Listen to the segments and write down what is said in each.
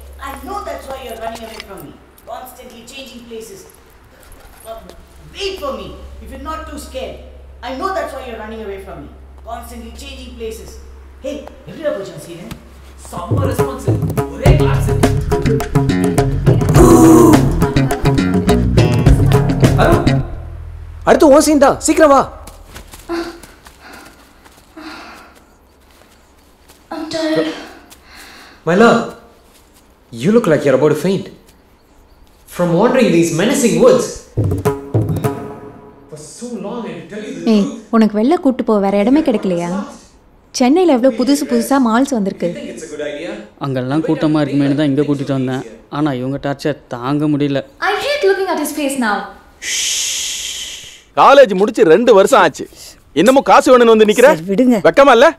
I know that's why you're running away from me. Constantly changing places. Uh, wait for me. If you're not too scared. I know that's why you're running away from me. Constantly changing places. Hey, எப்படிடா போச்சு உன் சீனு செம்ம response ஒரே class அடுத்து உன் scene தான் சீக்கிரம் வா I'm tired. My love, you look like you're about to faint. From wandering these menacing woods. For so long, I tell you ஏய் உனக்கு வெளில கூட்டு போக வேற இடமே கிடைக்கலையா சென்னையில் எவ்வளோ புதுசு புதுசாக மால்ஸ் வந்திருக்கு it's a good idea. அங்கெல்லாம் கூட்டமாக இருக்குமேனு தான் இங்கே கூட்டிகிட்டு வந்தேன் ஆனால் இவங்க டார்ச்சர் தாங்க முடியல I hate looking at his face now. College முடிச்சு ரெண்டு வருஷம் ஆச்சு இன்னமும் காசு வேணும்னு வந்து நிக்கிற விடுங்க வெக்கமா இல்ல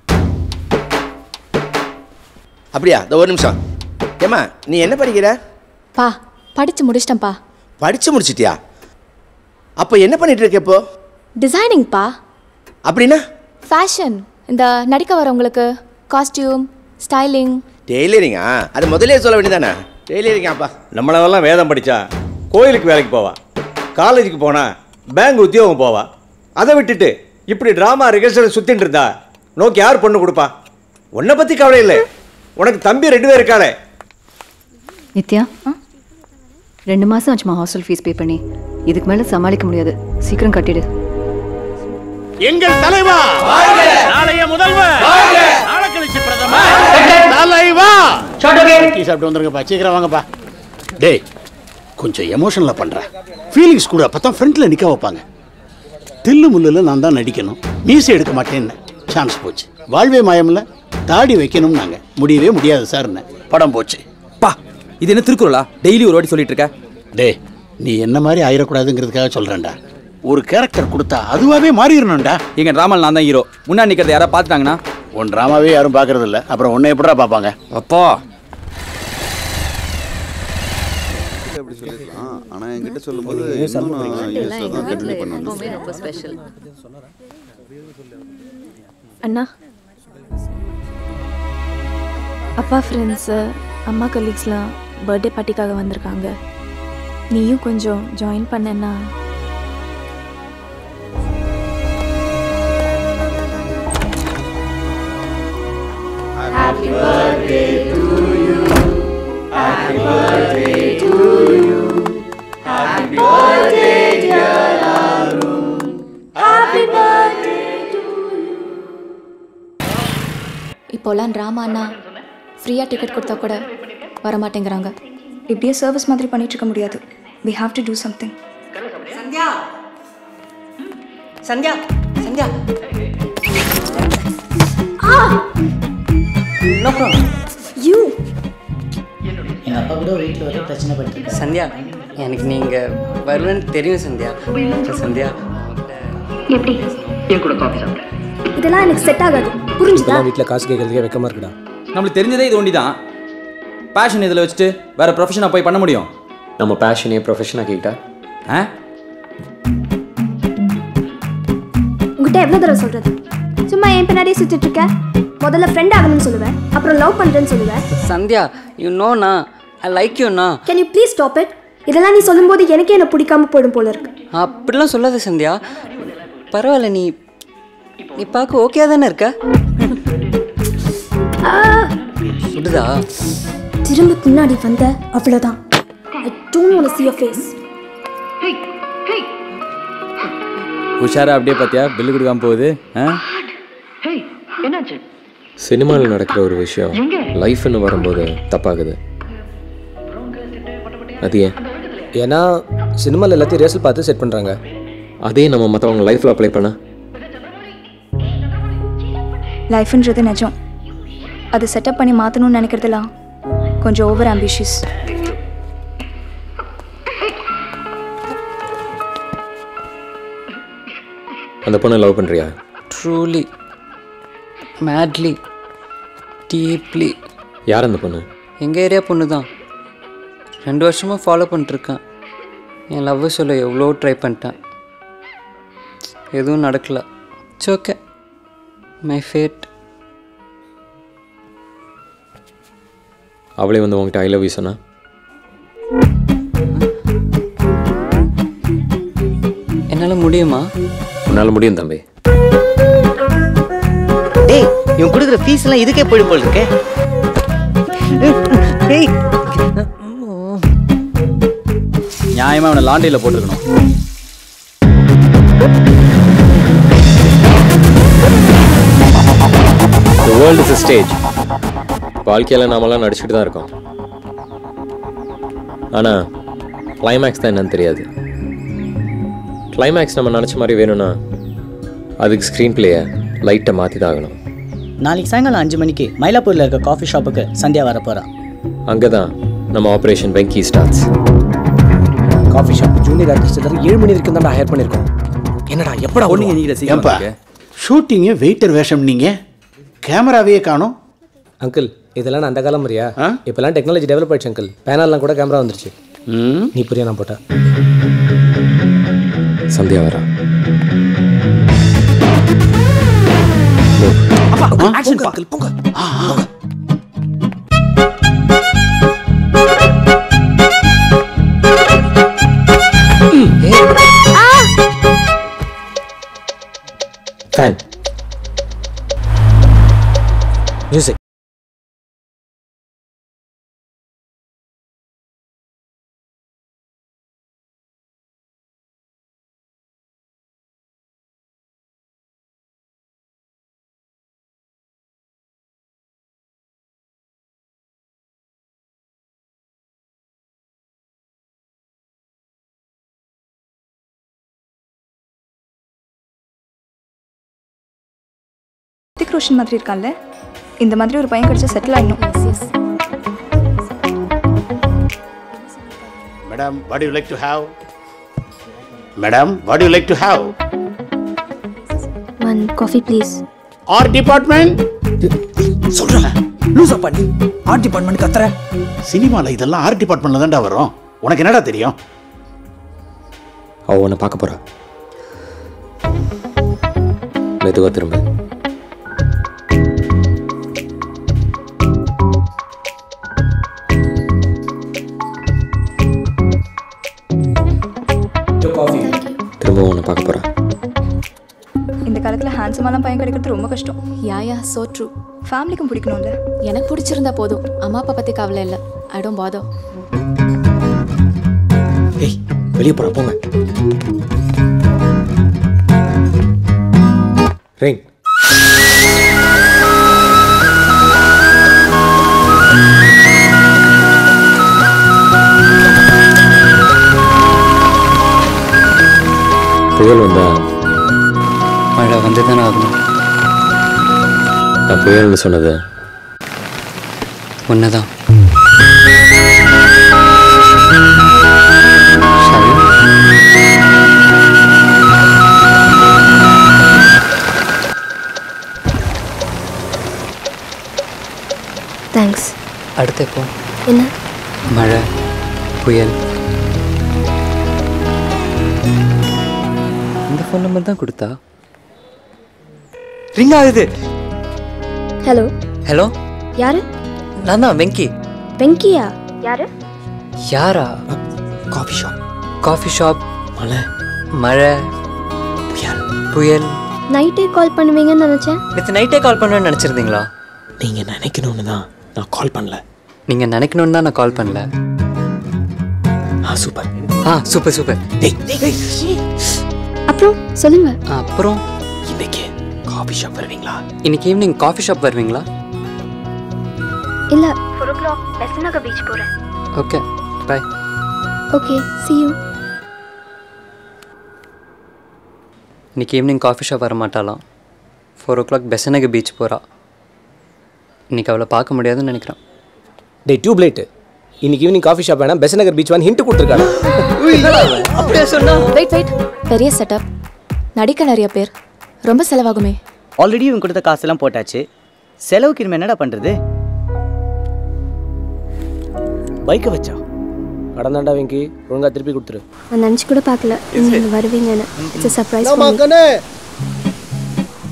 அப்படியா இந்த ஒரு நிமிஷம் ஏம்மா நீ என்ன படிக்கிற பா படித்து முடிச்சிட்டேன்ப்பா படிச்சு முடிச்சிட்டியா அப்போ என்ன பண்ணிட்டு இருக்க இப்போ டிசைனிங்ப்பா அப்படின்னா ஃபேஷன் இந்த நடிக்க வரவங்களுக்கு காஸ்டியூம் ஸ்டைலிங் டெய்லரிங்கா அது முதலே சொல்ல வேண்டியதானே டெய்லரிங்காப்பா நம்மளவெல்லாம் வேதம் படித்தா கோயிலுக்கு வேலைக்கு போவா காலேஜுக்கு போனா பேங்க் உத்தியோகம் போவா அதை விட்டுட்டு இப்படி ட்ராமா ரிஹர்சல் சுத்தின்னு இருந்தா நோக்கி யார் பொண்ணு கொடுப்பா உன்னை பற்றி கவலை இல்லை உனக்கு தம்பி ரெண்டு பேர் இருக்காளே நித்யா ரெண்டு மாதம் ஆச்சுமா ஹாஸ்டல் ஃபீஸ் பே பண்ணி இதுக்கு மேலே சமாளிக்க முடியாது சீக்கிரம் கட்டிடு எங்கள் தலைவா நாளைய முதல்வர் நாளை கழிச்சு பிரதமர் தலைவா டீ சாப்பிட்டு வந்துருங்கப்பா சீக்கிரம் வாங்கப்பா டேய் கொஞ்சம் எமோஷனலாக பண்ணுறேன் ஃபீலிங்ஸ் கூட அப்போ தான் ஃப்ரண்ட்டில் நிற்க வைப்பாங்க தில்லு முள்ளில் நான் தான் நடிக்கணும் மீசை எடுக்க மாட்டேன்னு சான்ஸ் போச்சு வாழ்வே மாயமில்ல தாடி வைக்கணும் நாங்கள் முடியவே முடியாது சார்னு படம் போச்சு பா இது என்ன திருக்குறளா டெய்லி ஒரு வாட்டி சொல்லிட்டு இருக்க டேய் நீ என்ன மாதிரி ஆயிடக்கூடாதுங்கிறதுக்காக சொல்கிறேன்டா ஒரு கேரக்டர் கொடுத்தா அதுவாகவே மாறிடணும்டா எங்க ட்ராமால நான் தான் ஹீரோ முன்னாடி நிக்கிறத யாரா பாத்துட்டாங்கன்னா உன் ட்ராமாவே யாரும் பார்க்கறது இல்ல அப்புறம் உன்னை எப்படிடா பார்ப்பாங்க அப்பா அப்படி சொல்லிருக்கலாம் ஆனா என்கிட்ட சொல்லும்போது இன்னும் நான் யூஎஸ்ல தான் கண்டினியூ பண்ணுவேன் ரொம்ப ஸ்பெஷல் அண்ணா அப்பா ஃப்ரெண்ட்ஸு அம்மா கலீக்ஸ்லாம் பர்த்டே பார்ட்டிக்காக வந்திருக்காங்க நீயும் கொஞ்சம் ஜாயின் பண்ணேன்னா Happy birthday to you. Happy birthday to you. Happy birthday, dear Arun. Happy birthday to இப்போல்லாம் ட்ராமான்னா ஃப்ரீயாக டிக்கெட் கொடுத்தா கூட வர மாட்டேங்கிறாங்க இப்படியே சர்வீஸ் மாதிரி பண்ணிட்டு இருக்க முடியாது we have to do something Sandhya Sandhya Sandhya no problem you எங்கள் அப்பா கூட வீட்டில் வந்து பிரச்சனை பண்ணிட்டு சந்தியா எனக்கு நீங்கள் வருவேன்னு தெரியும் சந்தியா அப்புறம் சந்தியா எப்படி என் கூட காஃபி சாப்பிட்டேன் இதெல்லாம் எனக்கு செட் ஆகாது புரிஞ்சுதா இப்பெல்லாம் வீட்டில் காசு கேட்கறதுக்கே வெக்கமா இருக்குடா நம்மளுக்கு தெரிஞ்சதே இது ஒண்டி தான் பேஷன் இதில் வச்சுட்டு வேற ப்ரொஃபஷனாக போய் பண்ண முடியும் நம்ம பேஷனே ப்ரொஃபஷனாக கேட்டா ஆ உங்ககிட்ட எவ்வளோ தடவை சொல்கிறது சும்மா என் பின்னாடியே சுற்றிட்டு இருக்க முதல்ல ஃப்ரெண்ட் ஆகணும்னு சொல்லுவேன் அப்புறம் லவ் பண்ணுறேன்னு சொல்லுவேன் சந்தியா யூ நோண்ணா ஐ லைக் யூண்ணா can you please stop it இதெல்லாம் நீ சொல்லும்போது எனக்கே என்ன பிடிக்காம போயிடும் போல இருக்கு அப்படிலாம் சொல்லாத சந்தியா பரவாயில்ல நீ நீ பார்க்க ஓகே தானே இருக்க சுடுதா திரும்ப பின்னாடி வந்த அவ்வளோதான் I don't want see your face உஷாரா அப்படியே பார்த்தியா பில்லு கொடுக்காம போகுது ஆ என்னாச்சு சினிமாவில் நடக்கிற ஒரு விஷயம் லைஃப்னு வரும்போது தப்பாகுது அது ஏன் ஏன்னா சினிமாவில் எல்லாத்தையும் ரேசல் பார்த்து செட் பண்ணுறாங்க அதே நம்ம மற்றவங்க லைஃப்பில் அப்ளை பண்ண லைஃப்ன்றது நிஜம் அது செட்டப் பண்ணி மாற்றணும்னு நினைக்கிறதுலாம் கொஞ்சம் ஓவர் ஆம்பிஷியஸ் அந்த பொண்ணை லவ் பண்ணுறியா ட்ரூலி மேட்லி டீப்லி யார் அந்த பொண்ணு எங்கள் ஏரியா பொண்ணு தான் ரெண்டு வருஷமாக ஃபாலோ பண்ணிட்டுருக்கேன் என் லவ்வை சொல்ல எவ்வளோ ட்ரை பண்ணிட்டேன் எதுவும் நடக்கல இட்ஸ் ஓகே மை ஃபேட் அவளே வந்து உங்ககிட்ட ஐ லவ் யூ சொன்னா என்னால் முடியுமா உன்னால் முடியும் தம்பி டேய் இவன் கொடுக்குற ஃபீஸ் எல்லாம் இதுக்கே போயிடும் போல இருக்கே டேய் நியாயமா அவனை லாண்டரியில் போட்டிருக்கணும் The world is a stage வாழ்க்கையில் நாமெல்லாம் நடிச்சுட்டு தான் இருக்கோம் ஆனால் கிளைமேக்ஸ் தான் என்னன்னு தெரியாது கிளைமேக்ஸ் நம்ம நினச்ச மாதிரி வேணும்னா அதுக்கு ஸ்க்ரீன் பிளேயை லைட்டை மாற்றி தான் ஆகணும் நாளைக்கு சாயங்காலம் அஞ்சு மணிக்கு மயிலாப்பூரில் இருக்க காஃபி ஷாப்புக்கு சந்தியா வர போகிறான் அங்கே தான் நம்ம operation Venky starts coffee shop junior artist எல்லாரும் ஏழு மணி வரைக்கும் தான் ஹையர் பண்ணியிருக்கோம் என்னடா எப்படா ஒண்ணுங்க ஏன்பா ஷூட்டிங்கு வெயிட்டர் வேஷம் நீங்க கேமராவையே காணோம் அங்கிள் இதெல்லாம் நான் அந்த காலம் மாதிரியா இப்போல்லாம் டெக்னாலஜி டெவலப் ஆயிடுச்சு அங்கிள் பேனல்லாம் கூட கேமரா வந்துருச்சு நீ புரியா நான் போட்டா சந்தியா வரா ஆக்ஷன் அங்கிள் போங்க ஃபேன் மியூசிக் ரித்திக் ரோஷன் மாதிரி இருக்கான்ல இந்த மாதிரி ஒரு பையன் கிடைச்சா செட்டில் ஆகணும் madam what you like to have madam what you like to have one coffee please art department சொல்றேன் லூசா பண்ணி ஆர்ட் டிபார்ட்மெண்ட் கத்துற சினிமால இதெல்லாம் ஆர்ட் டிபார்ட்மெண்ட்ல தான்டா வரும் உனக்கு என்னடா தெரியும் அவ உன்னை பார்க்க போறா மெதுவா திரும்ப திரும்ப உன்னை பார்க்க போறா இந்த காலத்தில் ஹேண்ட்ஸமாலாம் பையன் கிடைக்கிறது ரொம்ப கஷ்டம் யா யா சோ ட்ரூ ஃபேமிலிக்கும் பிடிக்கணும்ல எனக்கு பிடிச்சிருந்தா போதும் அம்மா அப்பா பற்றி கவலை இல்லை ஐ டோன்ட் பாதர் ஏய் வெளியே போற போங்க ரிங் புயல் வந்தா மழை வந்து தானே ஆகணும் நான் புயல்னு சொன்னது ஒன்று தான் தேங்க்ஸ் அடுத்து எப்போ என்ன மழை புயல் இந்த ஃபோன் நம்பர் தான் கொடுத்தா ரிங் ஆகுது ஹலோ ஹலோ யாரு நான் தான் வெங்கி வெங்கியா யாரு யாரா காஃபி ஷாப் காஃபி ஷாப் மழை மழை புயல் புயல் நைட்டே கால் பண்ணுவீங்கன்னு நினச்சேன் நேற்று நைட்டே கால் பண்ணுவேன்னு நினச்சிருந்தீங்களா நீங்க நினைக்கணும்னு தான் நான் கால் பண்ணல நீங்கள் நினைக்கணும்னு தான் நான் கால் பண்ணல ஆ சூப்பர் ஆ சூப்பர் சூப்பர் அப்புறம் சொல்லுங்க அப்புறம் இன்னைக்கு காஃபி ஷாப் வருவீங்களா இன்னைக்கு ஈவினிங் காஃபி ஷாப் வருவீங்களா இல்ல four o'clock Besant Nagar beach போறேன் okay bye okay see you இன்னைக்கு ஈவினிங் காஃபி ஷாப் வர மாட்டாளாம் ஃபோர் ஓ கிளாக் பெசனகு பீச் போகிறா இன்னைக்கு அவளை பார்க்க முடியாதுன்னு நினைக்கிறேன் டே டியூப் லைட் இன்னைக்கு ஈவினிங் காஃபி ஷாப் வேணா பெசநகர் பீச் வந்து ஹிண்ட் கொடுத்துருக்காங்க அப்படியே சொன்னா வெயிட் வெயிட் பெரிய செட்டப் நடிக்க நிறைய பேர் ரொம்ப செலவாகுமே ஆல்ரெடி இவன் கொடுத்த காசெல்லாம் போட்டாச்சு செலவுக்கு இனிமே என்னடா பண்ணுறது பைக்கை வச்சா கடந்தாண்டா வெங்கி ஒழுங்கா திருப்பி கொடுத்துரு நான் நினச்சி கூட பார்க்கல நீங்க வருவீங்கன்னு it's surprise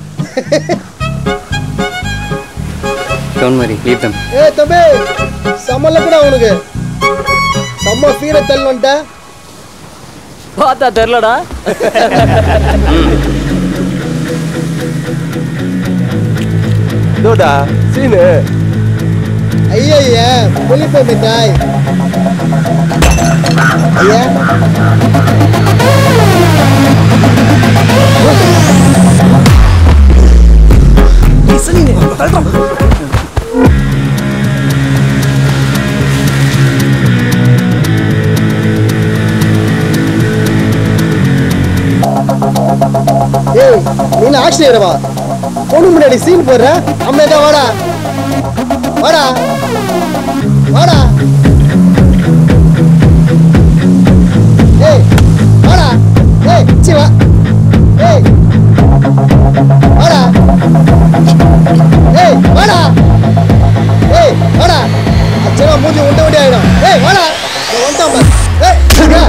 don't worry leave them ஏ தம்பி செம்மல்ல கூட உனக்கு செம்ம ஃபீலை தள்ளி வந்துட்ட பார்த்தா தெரிலடா இதோடா சீனு ஐயா புளிப்பை மிட்டாய் ஐயா ஏய் நீ ஆக்சிடென்ட் பொண்ணு முன்னாடி சீன் போடுற அம்மையா வாடா வாடா வாடா ஏய் வாடா ஏய் சி வா ஏய் வாடா ஏய் வாடா ஏய் வாடா அச்சமா மூஞ்சி உண்டை உண்டி ஆயிடும் ஏய் வாடா நான் வந்துட்டான் பாரு. ஏய் இங்க.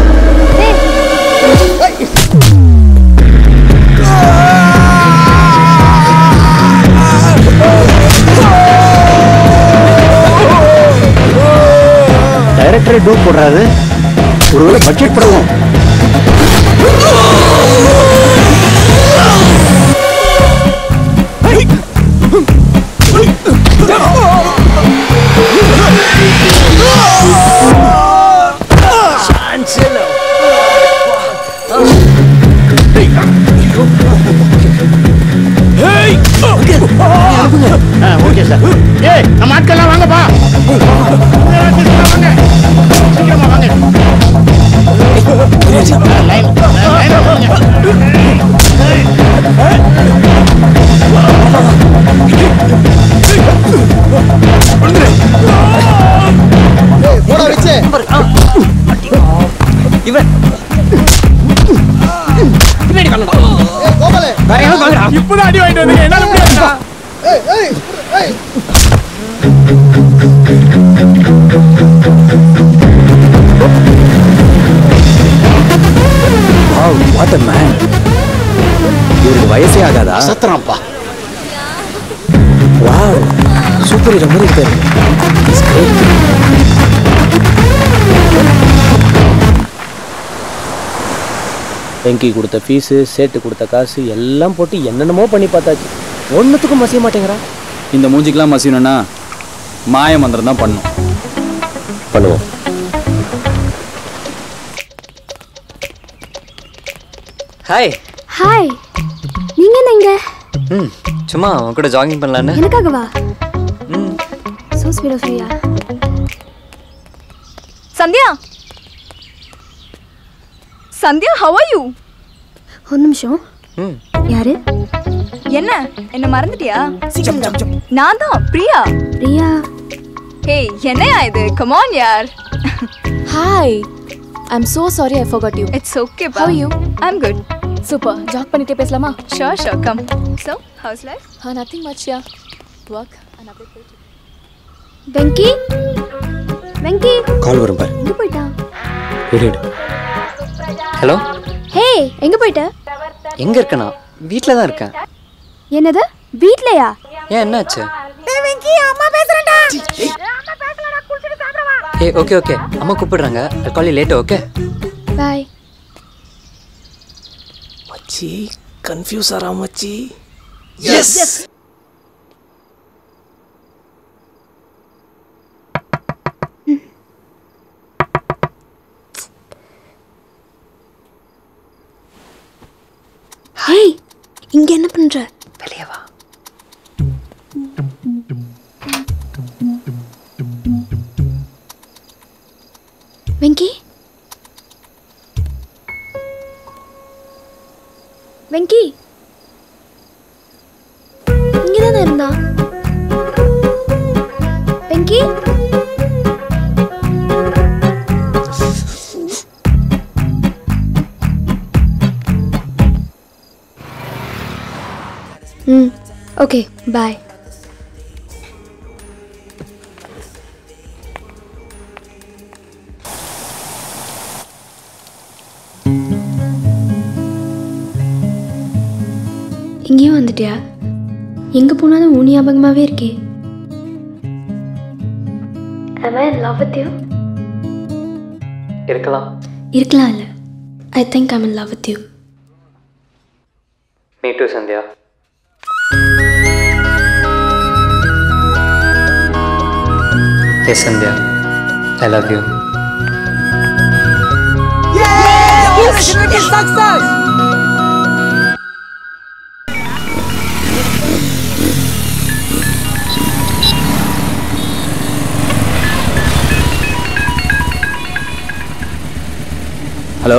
ஏய் டைரக்டரே டூப் போடுறாரு ஒருவேளை பட்ஜெட் படவும் ஓகே சார் ஏய் நம்ம ஆட்கள்லாம் வாங்கப்பா வாங்க சீக்கிரமா வாங்க லைன் லைன் ஏய் போடா விச்சே இவன் ஏய் கோபாலே இப்பதான் அடி வாங்கிட்டு வந்தீங்க என்னால முடியாதுடா ஏய் ஏய் ஏய் வாட் மேன் இவருக்கு வயசே ஆகாதா சத்துறான்ப்பா வாவ் சூப்பர் ஹீரோ மாதிரி இருக்காரு He's great. வெங்கி கொடுத்த ஃபீஸு சேட்டு கொடுத்த காசு எல்லாம் போட்டு என்னென்னமோ பண்ணி பார்த்தாச்சு ஒன்றுத்துக்கும் மசிய மாட்டேங்கிறான் இந்த மூஞ்சிக்கெல்லாம் மசியணும்னா மாய மந்திரம் தான் பண்ணும் பண்ணுவோம் ஹாய் ஹாய் நீங்க என்ன இங்க ம் சும்மா அவன் கூட ஜாகிங் பண்ணலான்னு எனக்காகவா so sweet of you Sandhya Sandhya how are you ஒரு நிமிஷம் ம் யாரு என்ன என்ன மறந்துட்டியா நான் தான் பிரியா பிரியா ஹே என்னையா இது கம் ஆன் யார் hi I am so sorry I forgot you it's okay How are you? I am good super jog பண்ணிட்டே பேசலாமா sure sure come so how's life ah nothing much yeah work and அப்படியே போயிட்டு வெங்கி வெங்கி கால் வரும் பாரு எங்க போயிட்டான் விடு விடு. ஹலோ ஹே எங்க போயிட்ட எங்கே இருக்கேனா வீட்டில் தான் இருக்கேன் என்னது வீட்லயா ஏன் என்னாச்சு வெங்கி அம்மா பேசுறேன்டா ஏ ஓகே ஓகே அம்மா கூப்பிடுறாங்க காலி லேட்டு ஓகே பாய் மச்சி கன்ஃபியூஸ் ஆறா மச்சி எஸ் ஹேய் இங்க என்ன பண்ற வெளியே வா வெங்கி வெங்கி இங்கதானே இருந்தா வெங்கி ம் ஓகே பாய் இங்கேயும் வந்துட்டியா எங்கே போனாலும் உன் ஞாபகமாகவே இருக்கே Am I in love with you? இருக்கலாம் இருக்கலாம் இல்லை I think I'm in love with you me too Sandhya yes Sandhya I love you success! Hello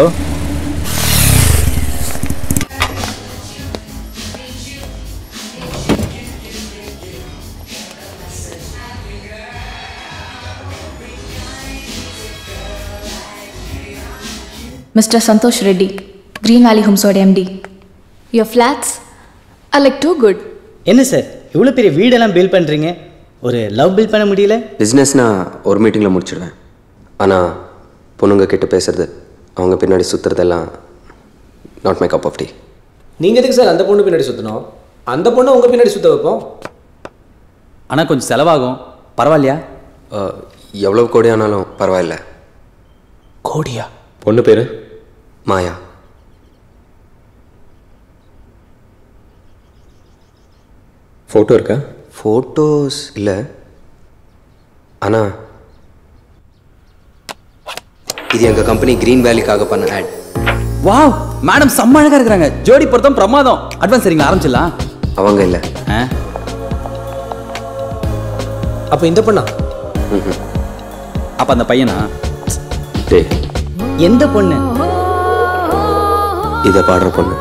Mr. Santosh Reddy, Green Valley Homesோட MD. Your flats are like too good. என்ன sir இவ்வளோ பெரிய வீடெல்லாம் build பண்ணுறீங்க ஒரு லவ் பில்ட் பண்ண முடியல பிஸ்னஸ்னா ஒரு மீட்டிங்கில் முடிச்சிடுவேன் ஆனால் பொண்ணுங்க கிட்ட பேசுறது அவங்க பின்னாடி சுற்றுறதெல்லாம் not my cup of tea நீங்கள் எதுக்கு சார் அந்த பொண்ணு பின்னாடி சுற்றணும் அந்த பொண்ணை உங்கள் பின்னாடி சுற்ற வைப்போம் ஆனால் கொஞ்சம் செலவாகும் பரவாயில்லையா எவ்வளோ கோடி ஆனாலும் பரவாயில்ல கோடியா பொண்ணு பேர் மாயா ஃபோட்டோ இருக்கா ஃபோட்டோஸ் இல்லை ஆனால் இது எங்கள் கம்பெனி க்ரீன் வேலிக்காக பண்ண ஆட் வாவ் மேடம் செம்ம அழகா இருக்கிறாங்க ஜோடி பொருத்தம் பிரமாதம் அட்வான்ஸ் சரிங்களா ஆரம்பிச்சிடலாம் அவங்க இல்லை அப்போ இந்த பொண்ணா அப்போ அந்த பையனா டேய் எந்த பொண்ணு இதை பாடுற பொண்ணு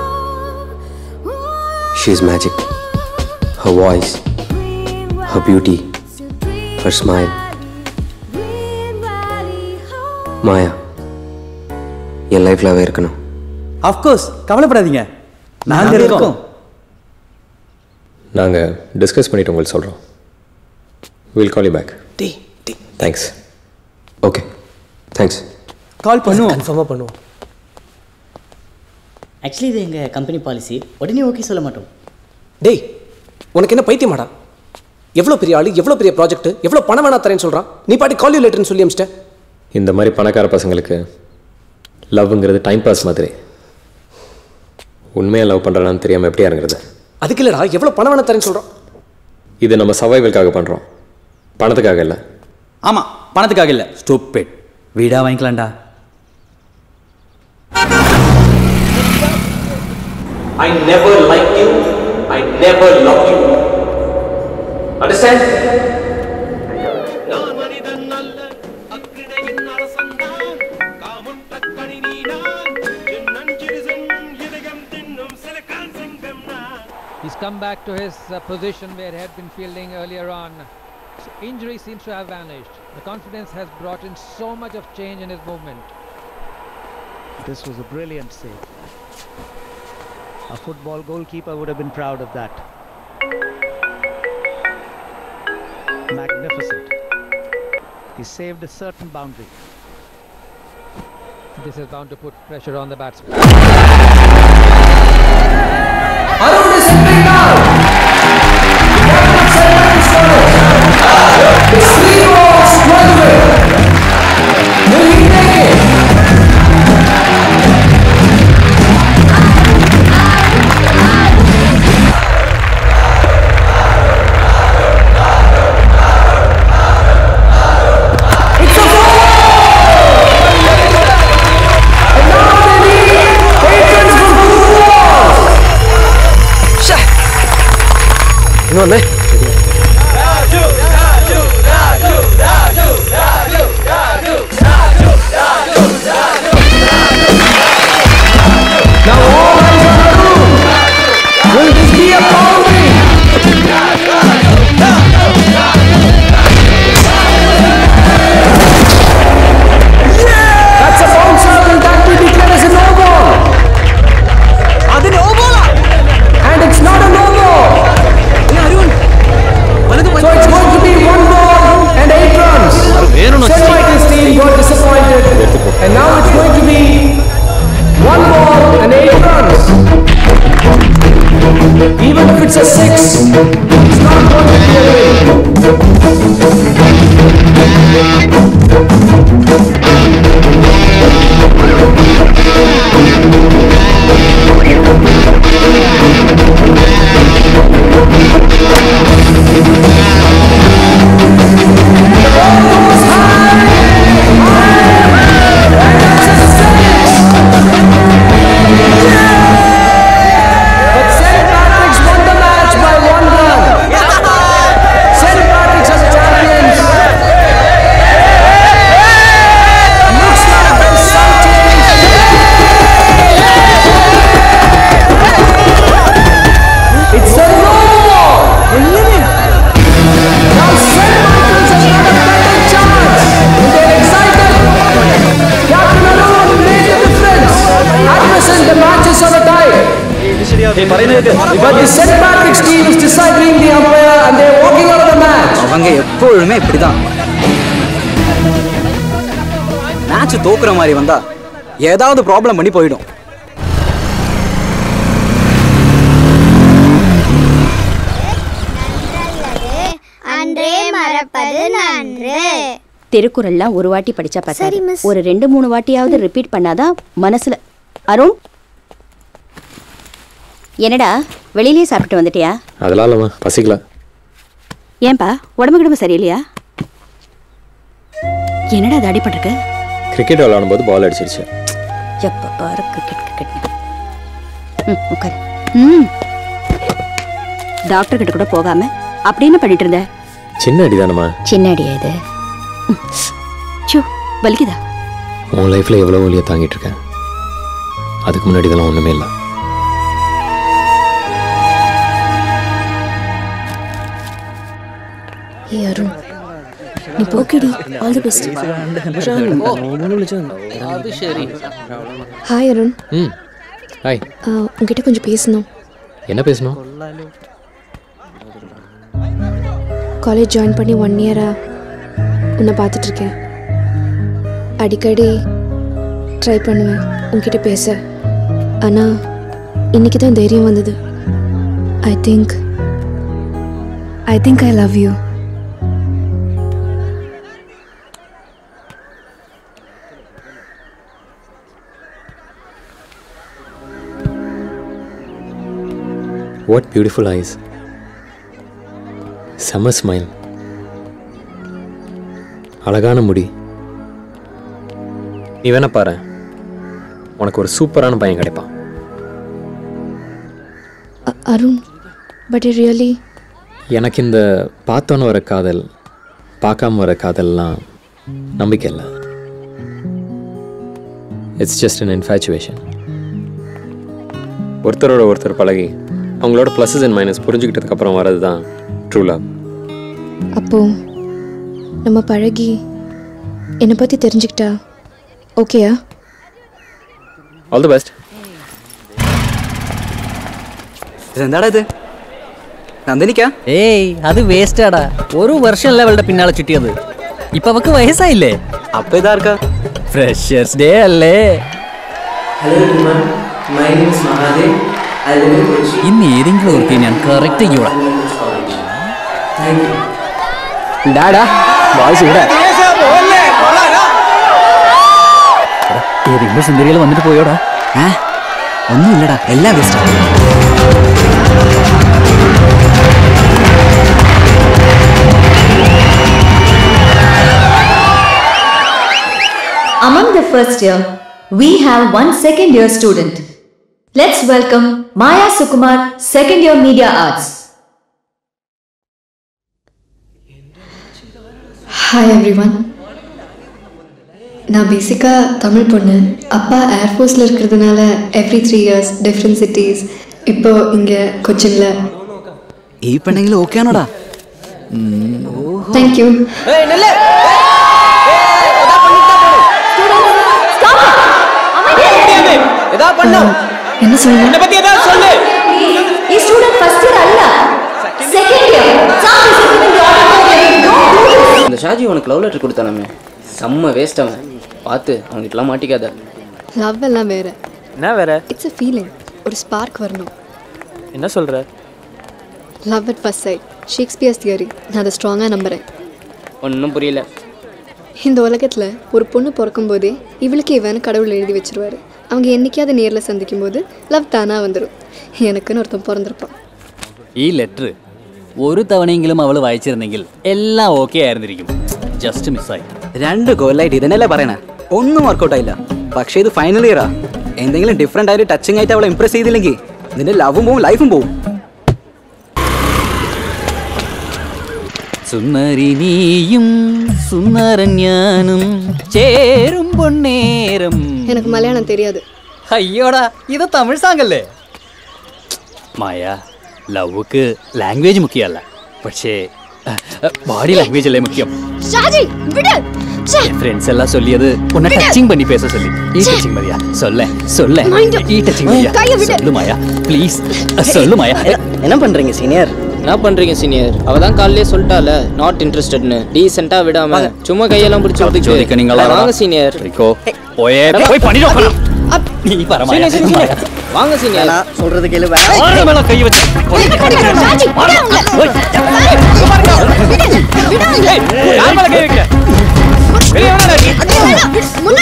she is magic her voice her beauty her smile Maya என் லைஃப்ல அவ இருக்கணும் அஃப்கோர்ஸ் கவலைப்படாதீங்க நாங்கள் இருக்கோம் நாங்கள் டிஸ்கஸ் பண்ணிட்டு உங்களுக்கு சொல்கிறோம் வில் கால் யூ பேக் டேய் டேய் தேங்க்ஸ் ஓகே தேங்க்ஸ் கால் பண்ணுவோம் கன்ஃபார்மாக பண்ணுவோம் ஆக்சுவலி இது எங்கள் கம்பெனி பாலிசி உடனே ஓகே சொல்ல மாட்டோம் டேய் உனக்கு என்ன பைத்தியமாடா எவ்வளோ பெரிய ஆளு எவ்வளோ பெரிய ப்ராஜெக்ட் எவ்வளோ பணம் வேணா தரேன்னு சொல்கிறான் நீ பாட்டி கால் யூ லெட்டர்னு சொல்லி அமிச்சிட்ட இந்த மாதிரி பணக்கார பசங்களுக்கு லவ்ங்கிறது டைம் பாஸ் மாதிரி உண்மையாக லவ் பண்ணுறான்னு தெரியாமல் எப்படி இறங்குறது அதுக்கு இல்லைடா எவ்வளோ பணம் வேணா தரேன்னு சொல்கிறான் இது நம்ம சர்வைவல்காக பண்ணுறோம் பணத்துக்காக இல்லை ஆமாம் பணத்துக்காக இல்லை ஸ்டூப்பிட் வீடா வாங்கிக்கலாம்டா I never liked you. I never loved you. Understand? He's come back to his uh, position where he had been fielding earlier on. So injury seems to have vanished. The confidence has brought in so much of change in his movement. This was a brilliant save. A football goalkeeper would have been proud of that. Magnificent. He saved a certain boundary. This is bound to put pressure on the batsman. இன்னொன்று Will this be a boundary? That's a bounce out and that will declare as a no ball. அது no ball And it's not a no ball. Arun, But the St. Patrick's team is disagreeing the umpire and they're walking out of the match. அவங்க எப்பொழுதுமே இப்படிதான் match தோக்குற மாதிரி வந்தா ஏதாவது problem பண்ணி போயிடும் அன்றே மறப்பது நன்று திருக்குறள்லாம் ஒரு வாட்டி படிச்சா சரி, பத்தாது மிஸ். ஒரு ரெண்டு மூணு வாட்டியாவது ரிப்பீட் பண்ணாதான் மனசுல அருண் என்னடா வெளியிலேயே சாப்பிட்டு வந்துட்டியா அதெல்லாம் இல்லைம்மா பசிக்கல ஏன்பா உடம்பு கிடம்பு சரியில்லையா என்னடா அது அடிபட்டிருக்கு கிரிக்கெட் விளையாடும்போது பால் அடிச்சிருச்சு எப்ப பாரு கிரிக்கெட் கிரிக்கெட் ம் உட்காரு ம் டாக்டர் கிட்ட கூட போகாம அப்படி என்ன பண்ணிட்டு இருந்த சின்ன அடிதானம்மா சின்ன அடியா இது ம். சோ வலிக்குதா உன் லைஃப்ல எவ்வளோ வழியை தாங்கிட்டு இருக்கேன் அதுக்கு முன்னாடி இதெல்லாம் ஒண்ணுமே இல்லை ஏ அருண் நீ போக்கிடி ஆல் தி பெஸ்ட் அது சரி ஹாய் அருண் ம் ஹாய் ஆ, உன்கிட்ட கொஞ்சம் பேசணும் என்ன பேசணும் காலேஜ் ஜாயின் பண்ணி ஒன் இயராக உன்னை பார்த்துட்ருக்கேன் அடிக்கடி ட்ரை பண்ணுவேன் உன்கிட்ட பேச ஆனால் இன்னைக்கு தான் தைரியம் வந்தது I think I think I love you what beautiful eyes செம்ம ஸ்மைல் அழகான முடி நீ வேணா பாரு உனக்கு ஒரு சூப்பரான பையன் கிடைப்பான் அருண் பட் இட் ரியலி எனக்கு இந்த பார்த்தோன்னு வர காதல் பார்க்காம வர காதல்லாம் நம்பிக்கை இல்லை இட்ஸ் ஜஸ்ட் அன் இன்ஃபேச்சுவேஷன் ஒருத்தரோட ஒருத்தர் பழகி அவங்களோட ப்ளஸஸ் அண்ட் மைனஸ் புரிஞ்சுக்கிட்டதுக்கு அப்புறம் வர்றது தான் ட்ரூ லவ் அப்போ நம்ம பழகி என்னை பற்றி தெரிஞ்சுக்கிட்டா ஓகேயா ஆல் தி பெஸ்ட் இது என்னடா இது നന്ദിനിക്കാ ഏയ് അത് വേസ്റ്റാടാ ഒരു വർഷം ലെവളുടെ പിന്നാലെ ചുറ്റിയത് ഇപ്പൊ അവക്ക് വയസ്സായില്ലേ അപ്പൊ ഇതാർക്കാ ഫ്രഷേഴ്സ് ഡേ അല്ലേ ഇന്ന് ഏതെങ്കിലും ഓർത്തി ഞാൻ കറക്റ്റ് ചെയ്യോളാം ഡാഡാ ബായ്സ് ഇവിടെ ഏതെങ്കിലും സുന്ദരികൾ വന്നിട്ട് പോയോടാ ഏ ഒന്നുമില്ലടാ എല്ലാം വേസ്റ്റാ Among the first year, we have one second year student. Let's welcome Maya Sukumar, second year media arts. Hi every one நான் பேசிக்காக தமிழ் பொண்ணு அப்பா ஏர்ஃபோர்ஸில் இருக்கிறதுனால every three years different cities இப்போ இங்கே கொச்சினில் ഈ പെണ്ണെങ്കിലും ഓക്കെ ആണോടാ தேங்க்யூ ஏதா பண்ணோம் என்ன சொல்லுங்க என்ன பத்தி ஏதாவது சொல்லு ഈ സ്റ്റുഡന്റ് ഫസ്റ്റ് ഇയർ അല്ല സെക്കൻഡ് ഇയർ இந்த ஷாஜி உனக்கு லவ் லெட்டர் கொடுத்தானாமே செம்ம வேஸ்ட் அவன் பார்த்து அவன்கிட்டலாம் மாட்டிக்காத லவ் எல்லாம் வேற என்ன வேற இட்ஸ் a ஃபீலிங் ஒரு ஸ்பார்க் வரணும் என்ன சொல்ற love at first sight Shakespeare's theory நான் அதை ஸ்ட்ராங்காக நம்புகிறேன் ஒன்றும் புரியல இந்த உலகத்தில் ஒரு பொண்ணு பிறக்கும் போதே இவளுக்கு இவன்னு கடவுள் எழுதி வச்சிருவாரு அவங்க என்னைக்காவது நேரில் சந்திக்கும் போது லவ் தானாக வந்துடும் எனக்குன்னு ஒருத்தன் பிறந்திருப்பான் ഈ ലെറ്റർ ഒരു തവണയെങ്കിലും അവൾ വായിച്ചിരുന്നെങ്കിൽ എല്ലാം ഓക്കെ ആയിരുന്നിരിക്കും ജസ്റ്റ് മിസ്സായി രണ്ട് കൊല്ലായിട്ട് ഇതന്നെയല്ലേ പറയണേ ഒന്നും വർക്കൗട്ട് ആയില്ല പക്ഷേ ഇത് ഫൈനൽ ഇയറാ എന്തെങ്കിലും ഡിഫറെന്റ് ആയിട്ട് ടച്ചിങ് ആയിട്ട് അവളെ ഇംപ്രസ് ചെയ്തില്ലെങ്കിൽ നിന്റെ ലവും പോവും ലൈഫും പോവും സുന്ദരി നീയും സുന്ദരൻ ഞാനും ചേരും പൊന്നേരം எனக்கு மலையாளம் தெரியாது അയ്യോടാ ഇത് തമിഴ് സാങ് അല്ലേ മായ ലവുക്ക് ലാംഗ്വേജ് മുഖ്യമല്ല പക്ഷേ ബാഡി ലാംഗ്വേജ് അല്ലേ മുഖ്യം ஷாஜி விடு என் ஃப்ரெண்ட்ஸ் எல்லாம் சொல்லியது உன்னை விடு. டச்சிங் பண்ணி பேச சொல்லி ஈ ச்சே. டச்சிங் மரியா சொல்ல சொல்ல மைண்டு. ஈ டச்சிங் மரியா கையை விடு. சொல்லு மாயா ப்ளீஸ் சொல்லு மாயா என்ன பண்றீங்க சீனியர் என்ன பண்றீங்க சீனியர் அவ தான் காலையிலே சொல்லிட்டால நாட் இன்ட்ரெஸ்டட்னு டீசெண்டா விடாம சும்மா கையெல்லாம் பிடிச்சு ஜோதிக்க விட்டுட்டு நீங்களா வாங்க சீனியர் ரிக்கோ போயே போய் பண்ணிட்டு உட்காரு. நீ வர Maya senior senior Maya. Senior வாங்க சீனியர் சொல்றது கேளு ஆறு மேல கை வச்சு யார் மேல கை வைக்க வெளியே வாடா நீ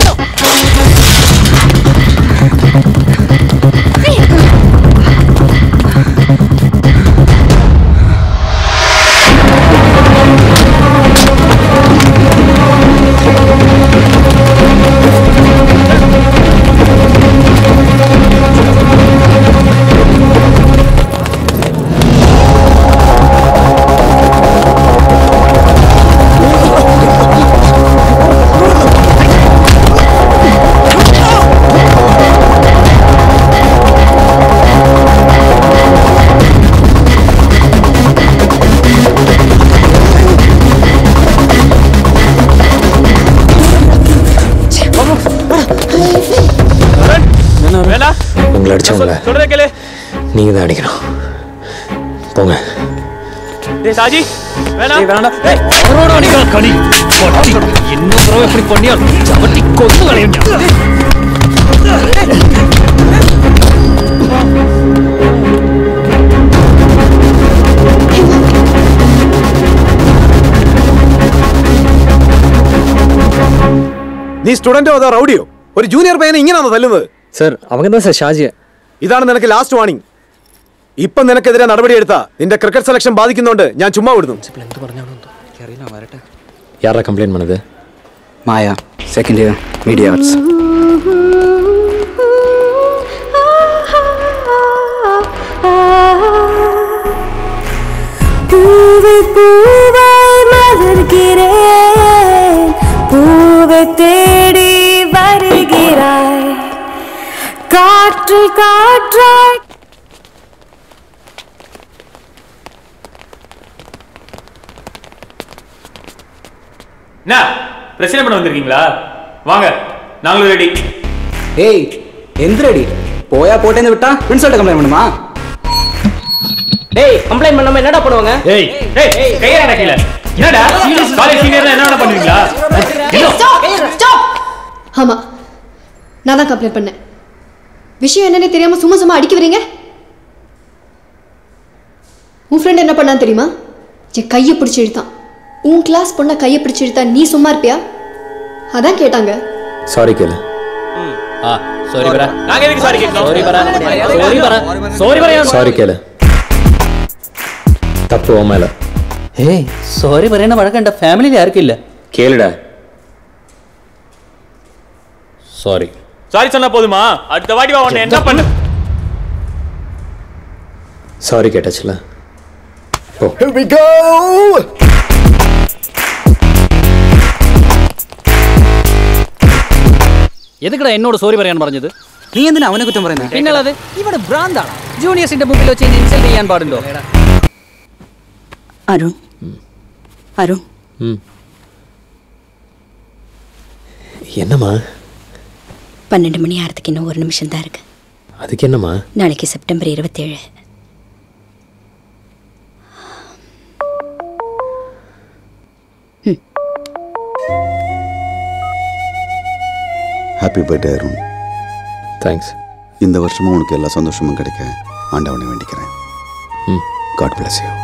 உங்களை அடிச்சவங்கள சொல்றத கேளு நீங்கள் தான் அடிக்கணும் போங்க டேய் சாஜி வேணாம் வேணாம் ஏய் அவரோட அடிக்கிற கடி பட்டி இன்னும் தடவை இப்படி பண்ணியா சவட்டி கொத்து கலையும் നീ സ്റ്റുഡന്റോ അതോ റൗഡിയോ ഒരു ജൂനിയർ പയ്യനെ ഇങ്ങനെയാണോ തല്ലുന്നത് സർ അവൻ തന്നെ സർ ഷാജിയ ഇതാണ് നിനക്ക് ലാസ്റ്റ് വാണിംഗ് ഇപ്പം നിനക്കെതിരെ നടപടിയെടുത്ത നിന്റെ ക്രിക്കറ്റ് സെലക്ഷൻ ബാധിക്കുന്നുണ്ട് ഞാൻ ചുമ്മാ വിടുന്നു யாரா கம்ப்ளைண்ட் பண்ணது Maya second year media arts பூவு பூவாய் மலர்கிறேன் பூவை தேடி வருகிறாய் காற்று காற்றாய் என்ன பிரச்சனை பண்ண வந்திருக்கீங்களா வாங்க நாங்களும் ரெடி ஏய் எந்திரடி போயா போட்டேன்னு விட்டா பிரின்சிபல்ட்ட கம்ப்ளைண்ட் பண்ணுமா டேய் கம்ப்ளைண்ட் பண்ணாம என்னடா பண்ணுவாங்க ஏய் ஏய் கையை நடக்கல என்னடா காலேஜ் சீனியர்ல என்ன வேணா பண்ணுவீங்களா என்ன? ஆமா நான் தான் கம்ப்ளைண்ட் பண்ணேன் விஷயம் என்னன்னு தெரியாம சும்மா சும்மா அடிக்க வரீங்க உன் ஃப்ரெண்ட் என்ன பண்ணான்னு தெரியுமா என் கையை பிடிச்சி இழுத்தான் உன் கிளாஸ் பொண்ணை கையை பிடிச்சி இழுத்தா நீ சும்மா இருப்பியா அதான் கேட்டாங்க சாரி கேளு ஆ சாரி பரா நாங்க எதுக்கு சாரி கேட்கணும் சாரி பரா சாரி பரா சாரி பரா சாரி கேளு தப்பு உன் மேல ஏய் சாரி பரேன வழக்கண்ட ஃபேமிலியில் யாருக்கும் இல்லை கேளுடா சாரி சாரி சொன்னா போதுமா அடுத்த வாட்டி வா உன்னை என்ன பண்ணு சாரி கேட்டாச்சுல போ Here we go! എതുക്കടാ എന്നോട് സോറി പറയാൻ പറഞ്ഞത് നീ എന്തിനാ അവനെ കുറ്റം പറയുന്നത് പിന്നല്ലാതെ ഇവിടെ ഭ്രാന്താണ് ജൂനിയേഴ്സിന്റെ മുമ്പിൽ വെച്ച് ഇൻസൾട്ട് ചെയ്യാൻ പാടുണ്ടോ அருண் அருண் ம் என்னம்மா பன்னெண்டு மணி ஆகிறதுக்கு இன்னும் ஒரு நிமிஷம் தான் இருக்கு அதுக்கு என்னம்மா நாளைக்கு செப்டம்பர் இருபத்தேழு ஹாப்பி பர்த்டே அருண் தேங்க்ஸ் இந்த வருஷமும் உனக்கு எல்லா சந்தோஷமும் கிடைக்க ஆண்டவனை வேண்டிக்கிறேன் ம் காட் பிளஸ் யூ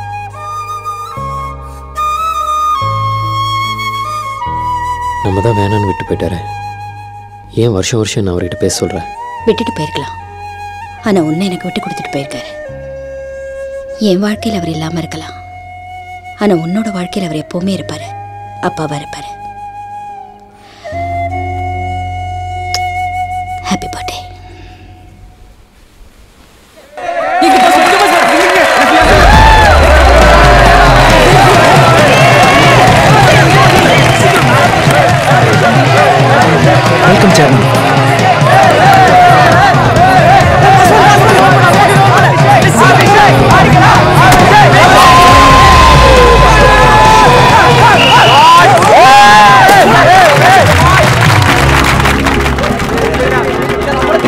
நம்ம தான் வேணான்னு விட்டு போயிட்டாரு ஏன் வருஷம் வருஷம் நான் அவர்கிட்ட பேச சொல்கிறேன் விட்டுட்டு போயிருக்கலாம் ஆனா உன்னை எனக்கு விட்டு கொடுத்துட்டு போயிருக்காரு என் வாழ்க்கையில் அவர் இல்லாம இருக்கலாம் ஆனா உன்னோட வாழ்க்கையில் அவர் எப்பவுமே இருப்பாரு அப்பாவா இருப்பாரு happy birthday welcome chairman Hey!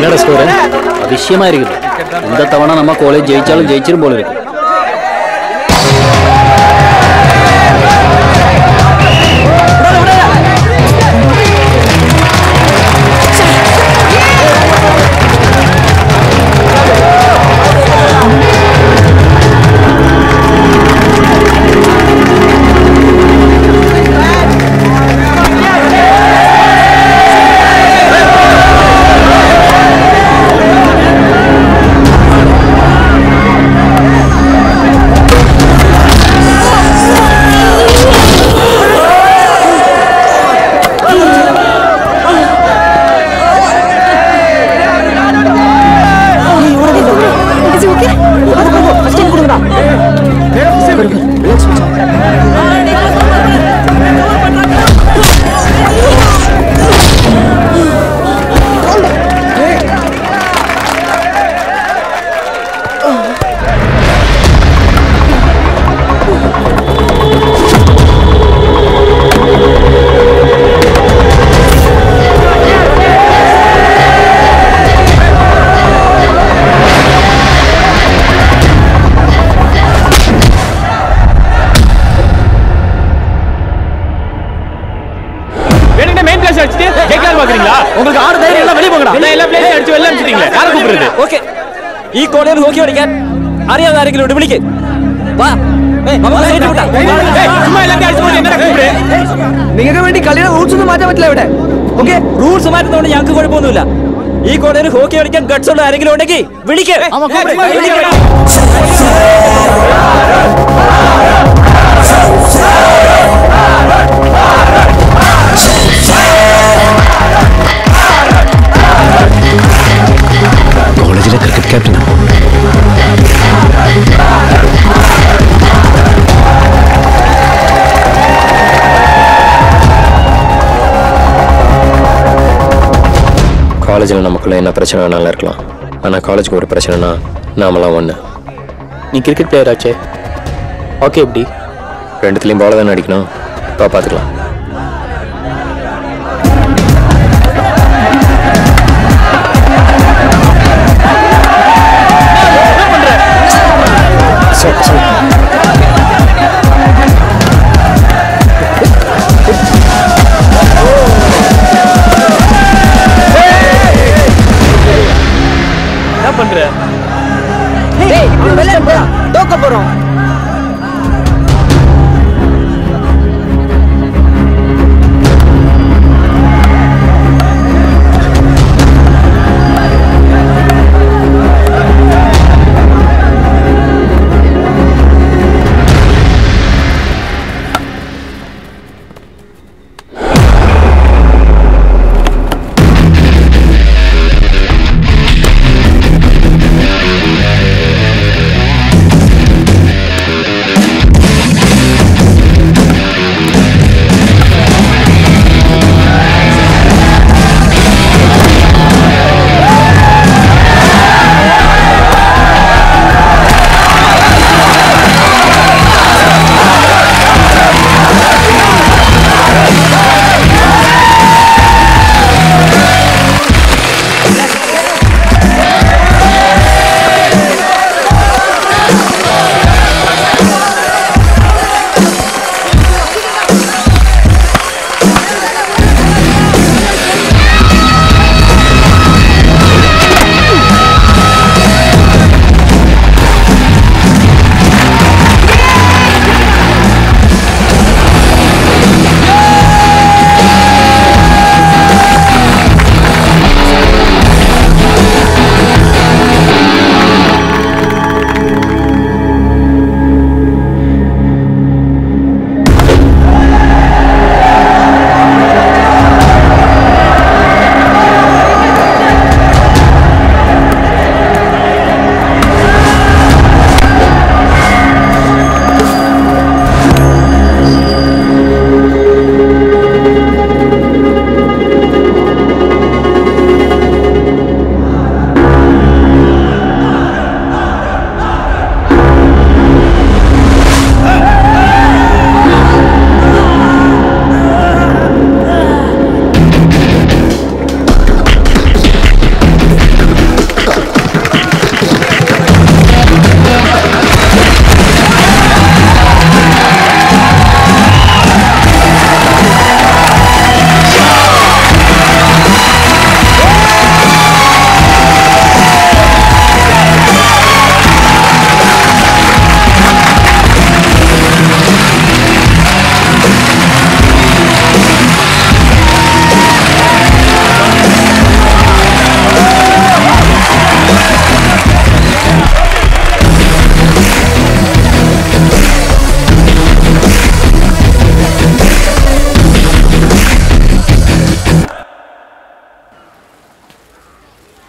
என்னடா ஸ்கோர் விஷயமா இருக்குது இந்த தவணை நம்ம காலேஜ் ஜெயிச்சாலும் ஜெயிச்சிரும் போல இருக்கு வேணுங்க மெயின் பிளேஸ் அடிச்சிட்டு ஜெயிக்கலாம் பாக்குறீங்களா உங்களுக்கு ஆறு தைரியம் எல்லாம் வெளிய போங்கடா நான் எல்லா பிளேஸ் அடிச்சு வெளில அடிச்சிட்டீங்களே யாரை கூப்பிடுறது ഓക്കെ ഈ കോളേജിൽ ഹോക്കി കളിക്കാൻ അറിയാവുന്ന ആരെങ്കിലും ഉണ്ട് വിളിക്ക് വാ ഏയ്, നമുക്ക് സൈറ്റ് വിട്ടാ. சும்மா எல்லாத்தையும் அடிச்சு போட்டு என்ன கூப்பிடு നിങ്ങൾക്ക് വേണ്ടി കളിയുടെ റൂൾസ് ഒന്നും മാറ്റാൻ പറ്റില്ല ഇവിടെ ഓക്കെ റൂൾസ് മാറ്റുന്നതുകൊണ്ട് ഞങ്ങൾക്ക് കുഴപ്പമൊന്നുമില്ല ഈ കോളേജിൽ ഹോക്കി കളിക്കാൻ ഗട്സ് ഉള്ള ആരെങ്കിലും ഉണ്ടെങ്കിൽ വിളിക്ക് കോളേജിലെ ക്രിക്കറ്റ് ക്യാപ്റ്റനാണ് காலேஜில் நமக்குள்ள என்ன பிரச்சனை வேணாலும் இருக்கலாம் ஆனால் காலேஜுக்கு ஒரு பிரச்சனைனா நாமெல்லாம் ஒன்று நீ கிரிக்கெட் பிளேயர் ஆச்சே ஓகே எப்படி ரெண்டுத்துலேயும் பால தானே அடிக்கணும் இப்போ பார்த்துக்கலாம் என்ன பண்ற தோக்க போறோம்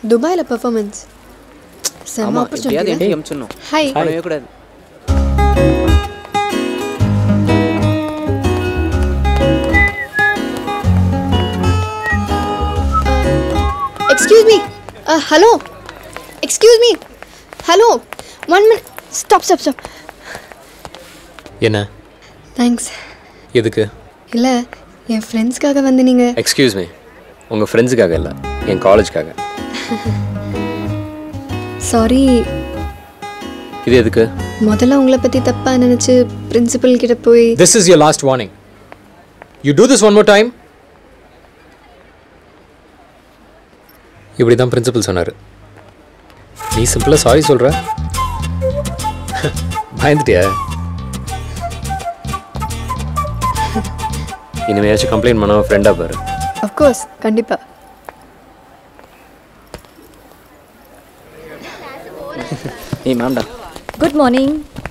துபாயில் பெர்ஃபார்மன்ஸ் செம்ம ஆமா எப்படியாவது ஆப்பர்ச்சுனிட்டி என்கிட்ட சொன்னோம் ஹாய் பண்ணவே கூடாது excuse me hello excuse me hello one minute stop stop stop என்ன தேங்க்ஸ் எதுக்கு இல்லை என் ஃப்ரெண்ட்ஸ்க்காக வந்து நீங்கள் எக்ஸ்கியூஸ் மீ உங்கள் ஃப்ரெண்ட்ஸுக்காக இல்லை என் காலேஜ்க்காக சாரி இது எதுக்கு முதல்ல உங்களை பற்றி தப்பாக நினச்சி பிரின்சிபல் கிட்ட போய் this is your last warning you do this one more time இப்படி தான் பிரின்சிபல் சொன்னார் நீ சிம்பிளாக சாரி சொல்கிற பயந்துட்டியா இனிமேயாச்சும் கம்ப்ளைண்ட் பண்ணாம ஃப்ரெண்டாக பாரு அஃப்கோர்ஸ் கண்டிப்பாக ஏய் மேம்டா குட் மார்னிங்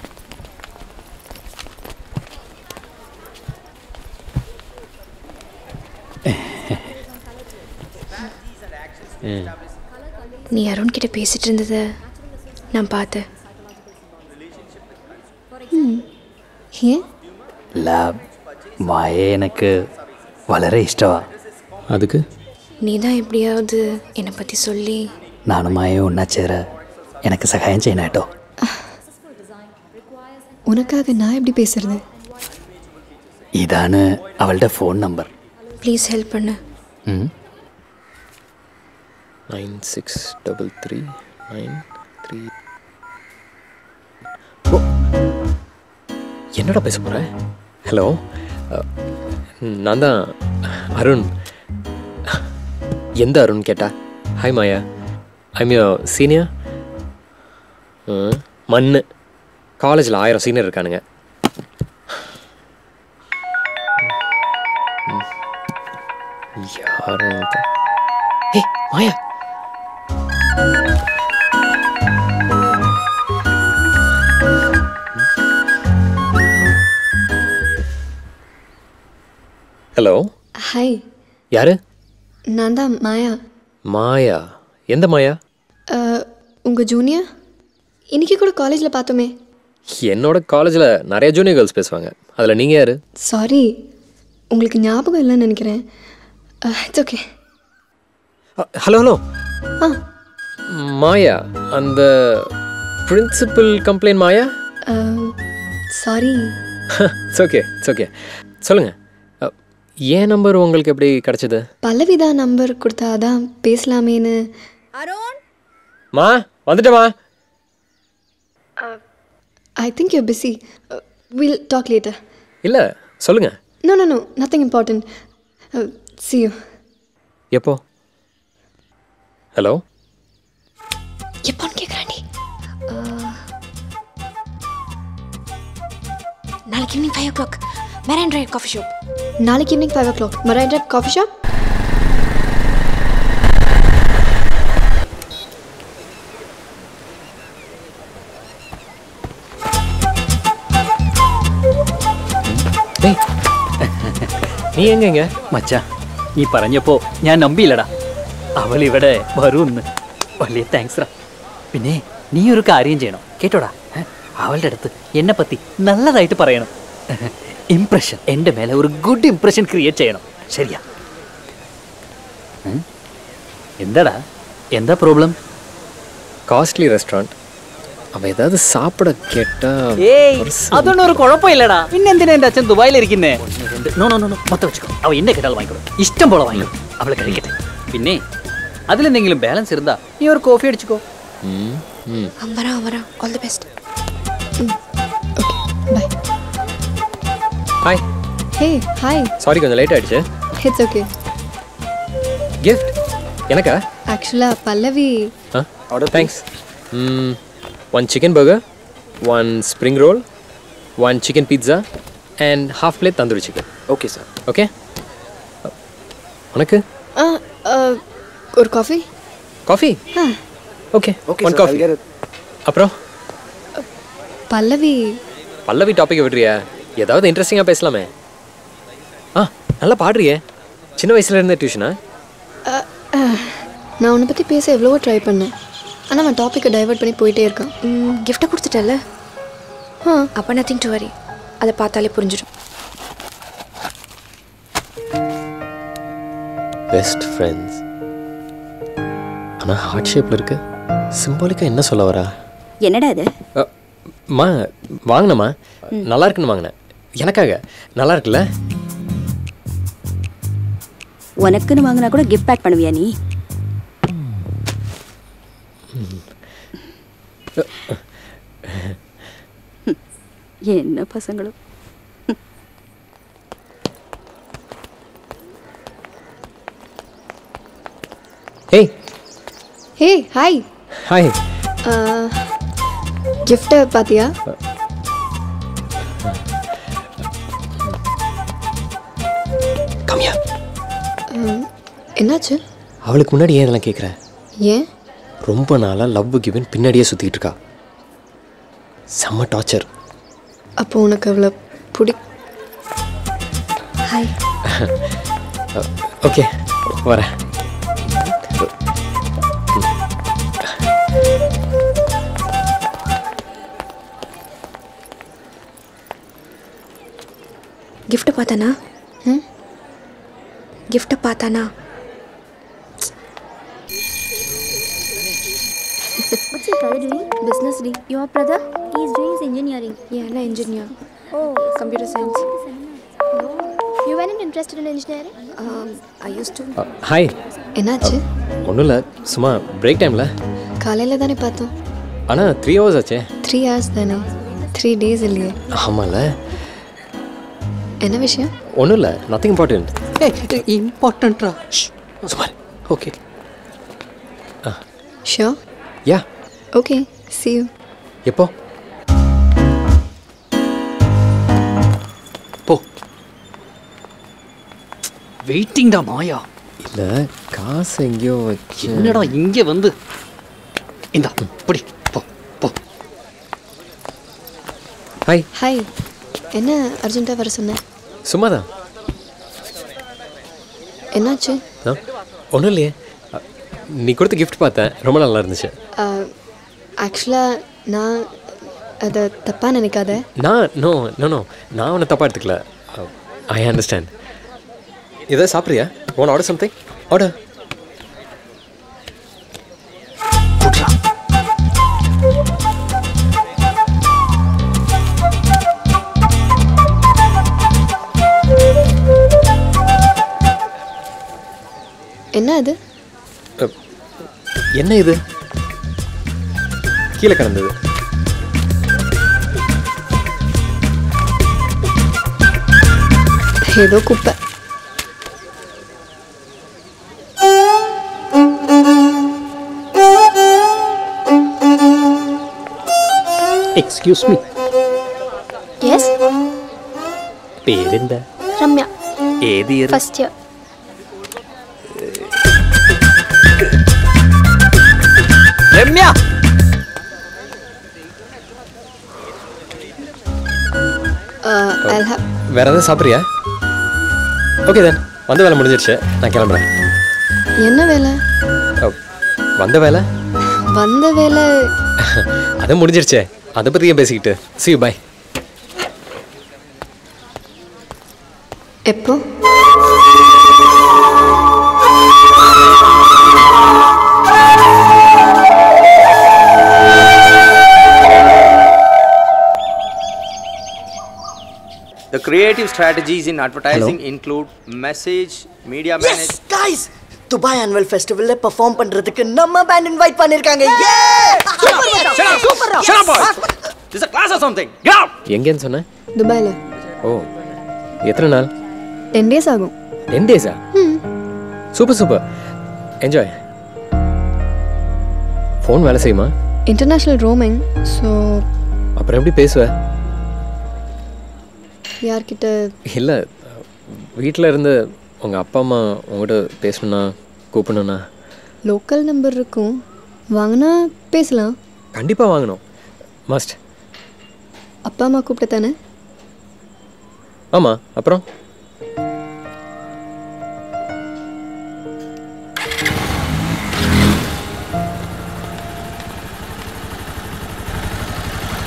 நீ அருண் கிட்ட பேசிட்டு இருந்ததை நான் பார்த்தேன் ம். ஏன் ಲ್ಯಾಬ್ ಮಾಯೆ எனக்கு വളരെ ಇಷ್ಟವಾ அதுக்கு நீ தான் எப்படியாவது என்னை பற்றி சொல்லி ನಾನು ಮಾಯೆ ಒನ್ನ ಸೇರ எனக்கு சகாயம் செய்யணும் கேட்டோ உனக்காக நான் எப்படி பேசுறது இதானு அவள்கிட்ட ஃபோன் நம்பர் ப்ளீஸ் ஹெல்ப் பண்ணு ம் nine six double three nine three என்னடா பேச போகிற ஹலோ நான் தான் அருண் எந்த அருண் கேட்டா hi Maya I'm your senior மண்ணு காலேஜில் ஆயிரம் சீனியர் இருக்கானுங்க யாரும் ஏய் மாயா ஹலோ ஹாய் யாரு நான் தான் மாயா மாயா எந்த மாயா உங்கள் ஜூனியர் இன்னைக்கு கூட காலேஜில் பார்த்தோமே என்னோட காலேஜில் நிறைய ஜூனியர் கேர்ள்ஸ் பேசுவாங்க அதில் நீங்கள் யாரு சாரி உங்களுக்கு ஞாபகம் இல்லைன்னு நினைக்கிறேன் இட்ஸ் ஓகே ஹலோ ஹலோ ஆ மாயா அந்த principal complaint Maya sorry it's okay it's okay சொல்லுங்கள் ஏன் நம்பர் உங்களுக்கு எப்படி கிடச்சிது பல்லவி தான் நம்பர் கொடுத்தா அதான் பேசலாமேன்னு மா வந்துட்டேம்மா I think you busy will talk later இல்லை சொல்லுங்கள் no no no nothing important see you எப்போ ஹலோ எப்போன்னு கேட்குறாண்டி நாளைக்கு evening five o'clock Marine Drive coffee shop நாளைக்கு evening five o'clock Marine Drive coffee shop നീ എങ്ങെങ്ക മച്ചാ നീ പറഞ്ഞപ്പോ ഞാൻ നമ്പിയില്ലടാ അവൾ ഇവിടെ വരൂന്ന് വലിയ താങ്ക്സ് റാ പിന്നെ നീ ഒരു കാര്യം ചെയ്യണം കേട്ടോടാ ഏ? അവളുടെ അടുത്ത് എന്നെ പറ്റി നല്ലതായിട്ട് പറയണം ഇംപ്രഷൻ എൻ്റെ മേലെ ഒരു ഗുഡ് ഇംപ്രഷൻ ക്രിയേറ്റ് ചെയ്യണം ശരിയാ ഉം? എന്താടാ എന്താ പ്രോബ്ലം காஸ்ட்லி ரெஸ்டாரண்ட் அவள் ஏதாவது சாப்பிட கேட்டா ഏയ് അതൊന്നും ഒരു കുഴപ്പമില്ലടാ പിന്നെ എന്തിനാ എൻ്റെ അച്ഛൻ ദുബായിലിരിക്കുന്നേ നോ നോ നോ നോ മൊത്തം വെച്ചോ അവ എന്നെ കേട്ടാൽ വാങ്ങിക്കോളൂ ഇഷ്ടം പോലെ വാങ്ങിക്കോ അവളെ കഴിക്കട്ടെ പിന്നെ അതിലെന്തെങ്കിലും ബാലൻസ് ഇരുന്നാ നീ ഒരു കോഫി അടിച്ചുക്കോ வரேன் வரேன் all the best hi hey hi sorry கொஞ்சம் லேட் ஆயிடுச்சு இட்ஸ் ஓகே கிஃப்ட் எனக்கா ஆக்சுவலாக பல்லவி ஆ thanks one chicken burger one spring roll one chicken pizza and half plate tandoori chicken okay sir okay உனக்கு ஆ ஆ, ஒரு காஃபி காஃபி ஆ okay Okay, one sir, coffee I'll get அப்புறம் பல்லவி பல்லவி டாபிக் விடுறியா ஏதாவது இன்ட்ரெஸ்டிங்காக பேசலாமே ஆ நல்லா பாடுறியே சின்ன வயசுல இருந்தே டியூஷனா நான் உன்னை பற்றி பேச எவ்வளவோ ட்ரை பண்ணேன் ஆனால் அவன் டாப்பிக்கை டைவர்ட் பண்ணி போயிட்டே இருக்கான் கிஃப்ட்டை கொடுத்துட்டல ஆ அப்போ நத்திங் டு வரி அதை பார்த்தாலே புரிஞ்சிடும் பெஸ்ட் ஃப்ரெண்ட்ஸ் ஆனால் ஹார்ட் ஷேப்பில் இருக்கு சிம்பாலிக்காக என்ன சொல்ல வரா என்னடா இது மா வாங்கினம்மா நல்லா இருக்குன்னு வாங்கினேன் எனக்காக நல்லா இருக்குல்ல உனக்குன்னு வாங்கினா கூட கிஃப்ட் பேக் பண்ணுவியா நீ என்ன பசங்களும் ஹேய் ஹே ஹாய் ஹாய் கிஃப்ட்டை பார்த்தியா கம்மியா ம், என்னாச்சு அவளுக்கு முன்னாடி ஏன் இதெல்லாம் கேட்குற ஏன் ரொம்ப நாளாக லவ் கிவன் பின்னாடியே சுற்றிட்டு இருக்கா செம்ம டார்ச்சர் அப்போ உனக்கு அவ்வளோ பிடி ஹாய் ஓகே வரேன் கிஃப்ட்டை பார்த்தானா ம் கிஃப்ட்டை பார்த்தானா What's your brother doing? Business D. Your brother? He's doing his engineering. Yeah, no engineer. Oh, computer science. You weren't interested in engineering? Um, I used to. Hi என்னாச்சு ஒன்றும் இல்லை சும்மா பிரேக் டைமில் காலையில் தானே பார்த்தோம் ஆனால் த்ரீ ஹவர்ஸ் ஆச்சே த்ரீ ஹவர்ஸ் தானே த்ரீ டேஸ் இல்லையே ஆமாம்ல என்ன விஷயம் ஒன்றும் இல்லை நத்திங் இம்பார்ட்டன்ட் இம்பார்ட்டன்ட்ரா சுமார் okay show yeah okay see you எப்போ வெயிட்டிங்டா மாயா இல்லை காசு எங்கேயோ வச்சு என்னடா இங்கே வந்து இந்தா பிடி போ போ ஹாய் ஹாய் என்ன அர்ஜென்ட்டாக வர சொன்னேன் சும்மா தான் என்னாச்சு ஆ ஒன்றும் இல்லையே அ, நீ கொடுத்த gift பார்த்தேன் ரொம்ப நல்லா இருந்துச்சு ஆக்சுவலாக நான் அதை தப்பாக நினைக்காத நான் நோ நோ நோ நான் உன்னை தப்பாக எடுத்துக்கல ஐ அண்டர்ஸ்டாண்ட் இதை சாப்பிட்றியா ஒன் ஆர்டர் சம்திங் ஆர்டர் என்ன அது என்ன இது கீழே கிடந்தது ஏதோ குப்பை எக்ஸ்கியூஸ் மீ எஸ் പേരെന്താ ரம்யா ഏത് year first year Ramya I'll have வேற எதாவது சாப்பிட்றியா ஓகே தென் வந்த வேலை முடிஞ்சிருச்சு நான் கிளம்புறேன் என்ன வேலை அ, வந்த வேலை வந்த வேலை அது முடிஞ்சிருச்சே அதை பற்றி ஏன் பேசிக்கிட்டு see you bye எப்போ The creative strategies in advertising include message, media management. Yes guys Dubai annual ஃபெஸ்டிவல்ல பெர்ஃபார்ம் பண்றதுக்கு நம்ம பேண்ட் இன்வைட் பண்ணிருக்காங்க super Shut up, boys! This is a class or something. Get out! எங்கேன்னு சொன்னேன் துபாயில் ஓ எத்தனை நாள் டென் டேஸ் ஆகும் டென் டேஸா ம் சூப்பர் சூப்பர் என்ஜாய் ஃபோன் வேலை செய்யுமா இன்டர்நேஷ்னல் ரோமிங் ஸோ அப்புறம் எப்படி பேசுவ யார்கிட்ட இல்லை வீட்டில் இருந்து உங்கள் அப்பா அம்மா உங்கள்கிட்ட பேசணுன்னா கூப்பிடணுண்ணா லோக்கல் நம்பர் இருக்கும் வாங்கினா பேசலாம் கண்டிப்பாக வாங்கணும் மஸ்ட் அப்பா அம்மா கூப்பிட்ட தானே ஆமாம் அப்புறம்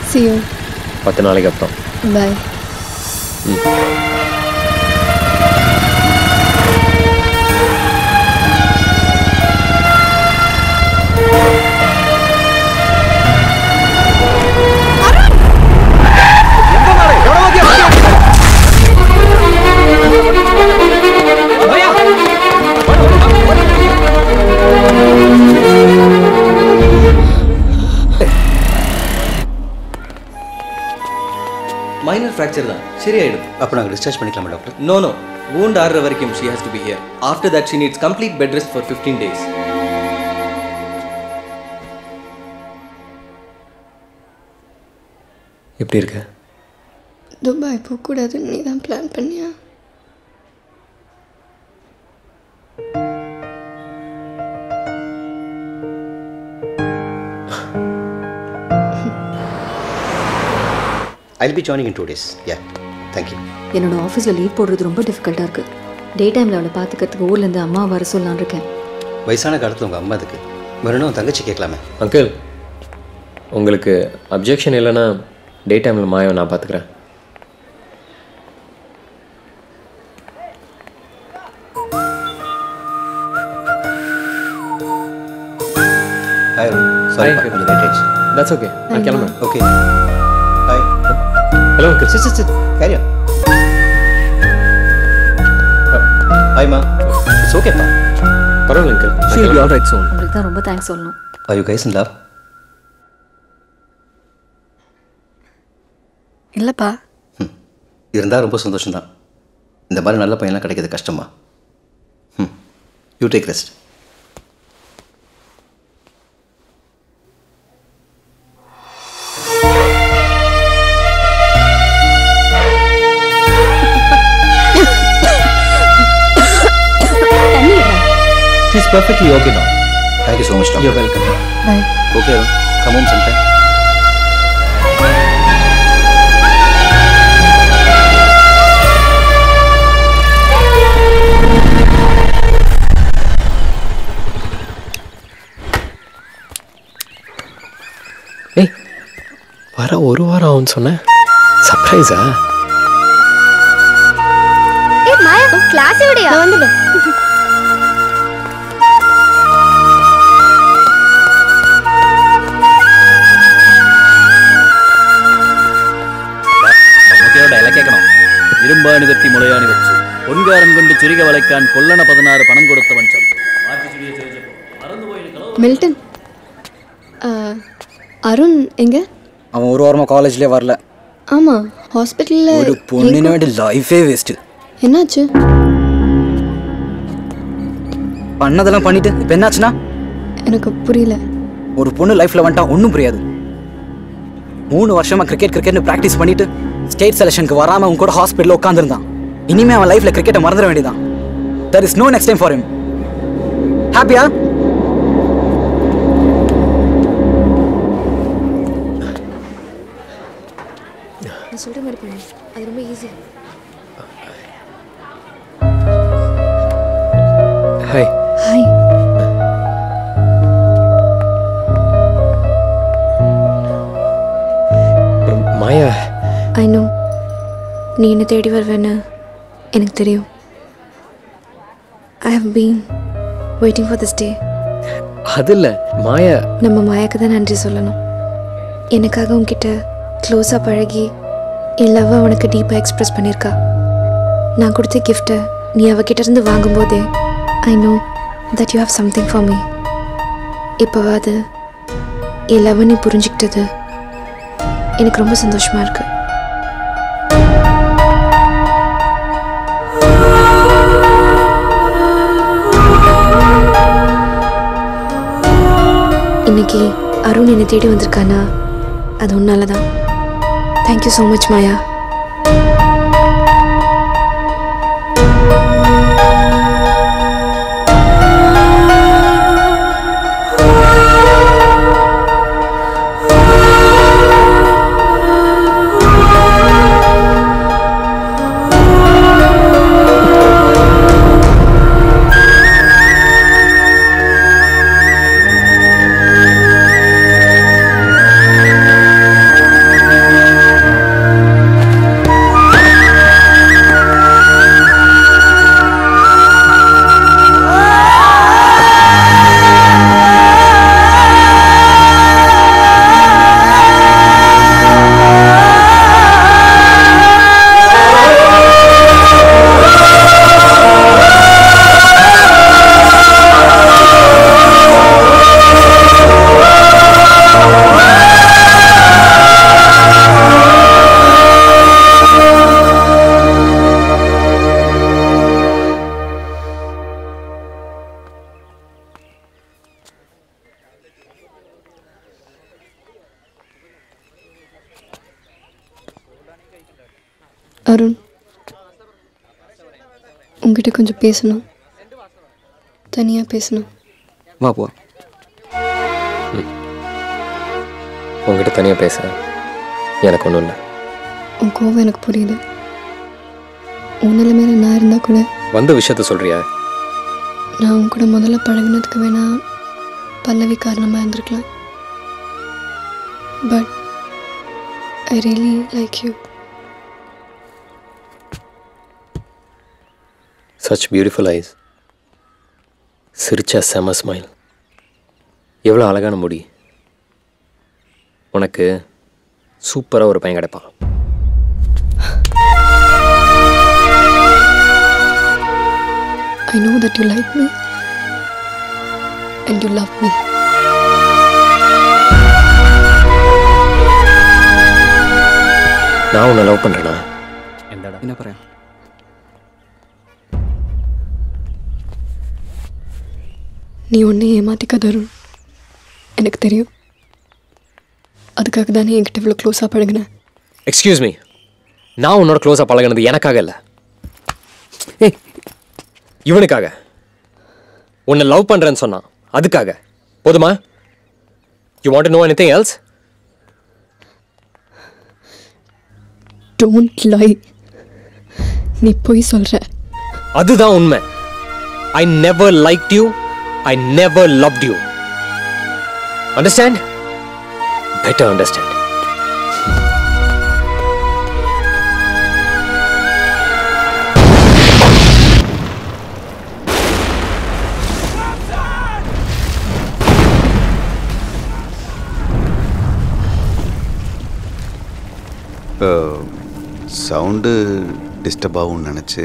see you பத்து நாளைக்கு அப்புறம் bye ம் மைனர் ஃப்ராக்சர் தான் சரியாயிடும் அப்போ நாங்கள் டிஸ்சார்ஜ் பண்ணிக்கலாமா டாக்டர் நோ நோ wound ஆடுற வரைக்கும் she has to be here after that she needs complete bed rest for fifteen days எப்படி இருக்க துபாய் போகக்கூடாதுன்னு நீ தான் பிளான் பண்ணியா I'll be joining in two days yeah thank you என்னோட ஆஃபீஸில் லீவ் போடுறது ரொம்ப டிஃபிகல்ட்டாக இருக்குது டே டைமில் அவளை பார்த்துக்கிறதுக்கு ஊர்லேருந்து அம்மா வர சொல்லலான்னு இருக்கேன் வயசான காலத்தில் உங்கள் அம்மா அதுக்கு வரணும் தங்கச்சி கேட்கலாமே அங்கிள் உங்களுக்கு அப்ஜெக்ஷன் இல்லைன்னா டே டைமில் மாயாவை நான் பார்த்துக்கிறேன் ஹாய் சாரி கொஞ்சம் லேட் ஆயிடுச்சு தட்ஸ் ஓகே நான் கிளம்புறேன் okay hi hello uncle sit sit sit கேரியா ஹாய்மா இட்ஸ் ஓகேப்பா பரவாயில்ல uncle She'll be all right soon. உங்களுக்கு தான் ரொம்ப தேங்க்ஸ் சொல்லணும் Are you guys in love? இல்லைப்பா இருந்தால் ரொம்ப சந்தோஷம்தான் இந்த மாதிரி நல்ல பையன்லாம் கிடைக்கிறது கஷ்டமா ம் you take rest She's perfectly okay now. Thank you so much, doctor. You're welcome. Bye. Okay, Arun. Come home sometime. ஏய் வர ஒரு வாரம் ஆகும்னு சொன்னேன் சர்ப்ரைஸா ஏய் மாயா கிளாஸ் விடையா வந்துடு മമ്മൂട്ടിയോട് ഇലക്കേക്കണം ഇരുമ്പാണി വെത്തി മുളയാണി വെച്ചു പൊൻകാരൻ കൊണ്ട് ചുരിക വളയ്ക്കാൻ കൊല്ലണ പതിനാറ് പണം കൊടുത്തവൻ ചന്തു மில்டன் அருண் எங்க அவன் ஒரு வாரமாக காலேஜ்லேயே வரல ஆமாம் ஹாஸ்பிட்டலில் ஒரு பொண்ணுன்னு வேண்டி லைஃபே வேஸ்ட்டு என்னாச்சு பண்ணதெல்லாம் பண்ணிட்டு இப்போ என்னாச்சுன்னா எனக்கு புரியல ஒரு பொண்ணு லைஃப்பில் வந்துட்டா ஒன்றும் புரியாது மூணு வருஷமா கிரிக்கெட் கிரிக்கெட்னு ப்ராக்டிஸ் பண்ணிட்டு ஸ்டேட் செலெக்ஷனுக்கு வராமல் அவன் கூட ஹாஸ்பிட்டலில் உட்காந்துருந்தான் இனிமே அவன் லைஃப்பில் கிரிக்கெட்டை மறந்துட வேண்டியதான் there is no next time for him ஹாப்பியா நான் சொல்கிற மாதிரி பண்ணு அது ரொம்ப easy hi hi Maya I know நீ என்னை தேடி வருவேன்னு எனக்கு தெரியும் I have been waiting for this day அது இல்லை மாயா நம்ம மாயாக்கு தான் நன்றி சொல்லணும் எனக்காக உன்கிட்ட க்ளோஸாக பழகி என் லவ் அவனுக்கு டீப்பாக எக்ஸ்பிரஸ் பண்ணியிருக்கா நான் கொடுத்த கிஃப்ட்டை நீ அவகிட்ட இருந்து வாங்கும்போதே I know that you have something for me இப்போவாது என் லவ் நீ புரிஞ்சுக்கிட்டது எனக்கு ரொம்ப சந்தோஷமாக இருக்கு இன்னைக்கு அருண் என்னை தேடி வந்திருக்கானா அது உன்னால தான் thank you so much Maya Arun உங்ககிட்ட கொஞ்சம் பேசணும் தனியாக பேசணும் வா போ உங்ககிட்ட தனியாக பேச எனக்கு ஒன்றும் இல்லை உன் கோவம் எனக்கு புரியுது உன் நிலைமையில நான் இருந்தால் கூட வந்த விஷயத்த சொல்றியா நான் உன் கூட முதல்ல பழகுனதுக்கு வேணா பல்லவி காரணமாக இருந்திருக்கலாம் but I really like you such beautiful eyes சிரிச்சா செம ஸ்மைல் எவ்வளோ அழகான முடி உனக்கு சூப்பராக ஒரு பையன் கிடைப்பான் I know that you like me and you love me. நான் உன்னை லவ் பண்ணுறேனா என்ன പറയാം நீ ஒன்றை ஏமாத்திக்காத அருண் எனக்கு தெரியும் அதுக்காக தானே என்கிட்ட இவ்வளோ க்ளோஸாக பழகுன எக்ஸ்கியூஸ் மீ நான் உன்னோட க்ளோஸாக பழகினது எனக்காக இல்லை ஏய் இவனுக்காக உன்னை லவ் பண்ணுறேன்னு சொன்னான் அதுக்காக போதுமா you want no anything else don't lie நீ பொய் சொல்கிற அதுதான் உண்மை I never like you I never loved you understand better understand sound disturb ஆகும்னு நினச்சி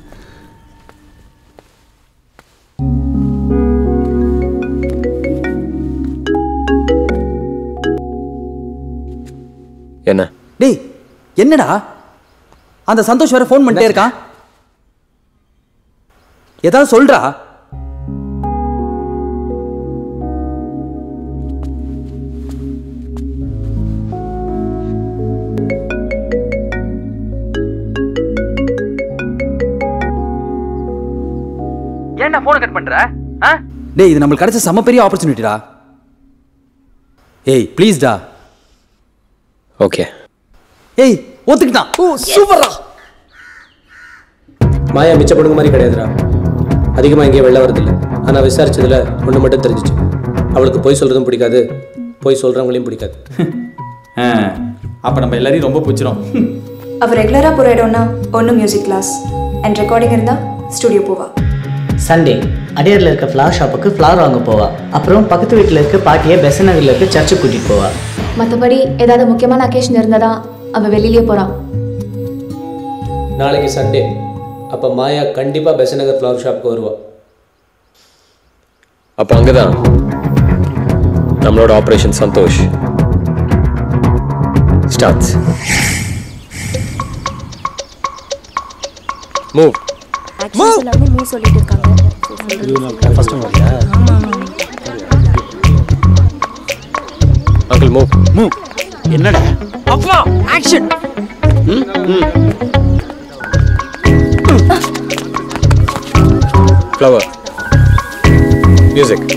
என்ன டேய் என்னடா அந்த சந்தோஷ் வேற ஃபோன் பண்ணிட்டே இருக்கான் ஏதாவது சொல்றா ஏன்டா போனை கட் பண்ற ஆ டேய் இது நம்மளுக்கு கிடைச்ச செம பெரிய ஆப்பர்ச்சுனிட்டிடா ஏய் ப்ளீஸ்டா ஓகே ஏய் ஒத்துக்கிட்டான் ஓ சூப்பர்டா மாயா மிச்ச பொண்ணுங்க மாதிரி கிடையாதுடா அதிகமாக எங்கேயும் வெளில வரதில்லை ஆனால் விசாரிச்சதுல ஒன்று மட்டும் தெரிஞ்சிச்சு அவளுக்கு பொய் சொல்கிறதும் பிடிக்காது பொய் சொல்கிறவங்களையும் பிடிக்காது அப்போ நம்ம எல்லாரையும் ரொம்ப பிடிச்சிரும் அவள் ரெகுலராக போகிற இடம்னா ஒன்று மியூசிக் கிளாஸ் அண்ட் ரெக்கார்டிங் இருந்தால் ஸ்டுடியோ போவா சண்டே அடையாரில் இருக்க ஃப்ளவர் ஷாப்புக்கு ஃப்ளவர் வாங்க போவா அப்புறம் பக்கத்து வீட்டில் இருக்க பாட்டியை பெசன் நகரில் இருக்க சர்ச்சுக்கு கூட்டிகிட்டு போவா மற்றபடி ஏதாவது முக்கியமான அக்கேஷன் இருந்தால் தான் அவள் வெளியிலே போகிறான் நாளைக்கு சண்டே அப்போ மாயா கண்டிப்பாக பெசநகர் ஃப்ளவர் ஷாப்புக்கு வருவாள் அப்போ அங்கதான் நம்மளோட ஆபரேஷன் சந்தோஷ் ஸ்டார்ட்ஸ் மூவ் எல்லாரும் மூ சொல்லிட்டு இருக்காங்க ஃபர்ஸ்ட் வரியா அங்கிள் மூவ் மூவ் என்னடா அப்பா ஆக்ஷன் ஃப்ளவர் மியூசிக்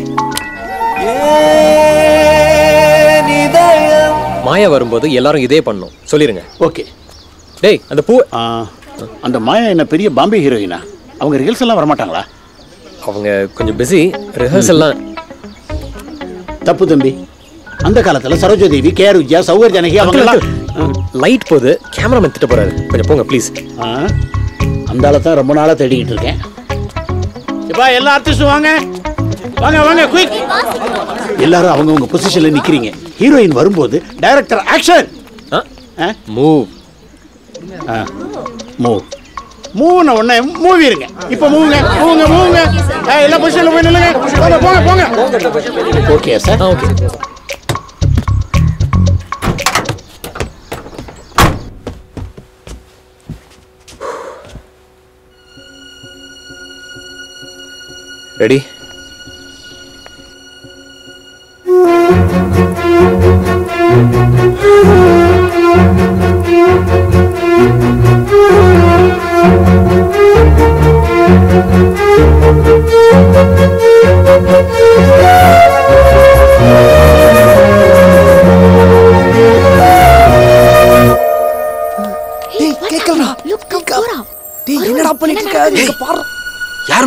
மாயா வரும்போது எல்லாரும் இதே பண்ணணும் சொல்லிருங்க ஓகே டேய் அந்த பூ அந்த மாயா என்ன பெரிய பாம்பே ஹீரோயினா அவங்க ரிஹர்சல் எல்லாம் வரமாட்டாங்களா அவங்க கொஞ்சம் பிஸி ரிஹர்சல்லாம் தப்பு தம்பி அந்த காலத்துல சரோஜா தேவி கே ஆர் விஜயா சௌகர் ஜானகி அவங்க எல்லாம் லைட் போகுது கேமராமேன் திட்ட போறாரு கொஞ்சம் போங்க ப்ளீஸ் ஆ, அந்த ஆளை தான் ரொம்ப நாளா தேடிக்கிட்டு இருக்கேன் இப்பா எல்லா ஆர்டிஸ்டும் வாங்க வாங்க வாங்க குயிக் எல்லாரும் அவங்கவங்க பொசிஷன்ல நிக்கிறீங்க ஹீரோயின் வரும்போது டைரக்டர் ஆக்ஷன் மூவ் மூவ் மூவ்ன உடனே மூவி இருங்க இப்போ மூவுங்க மூவுங்க மூவுங்க ஏய், எல்லா பொசிஷன்ல போய் நில்லுங்க போங்க போங்க போங்க okay sir okay ready Thank you.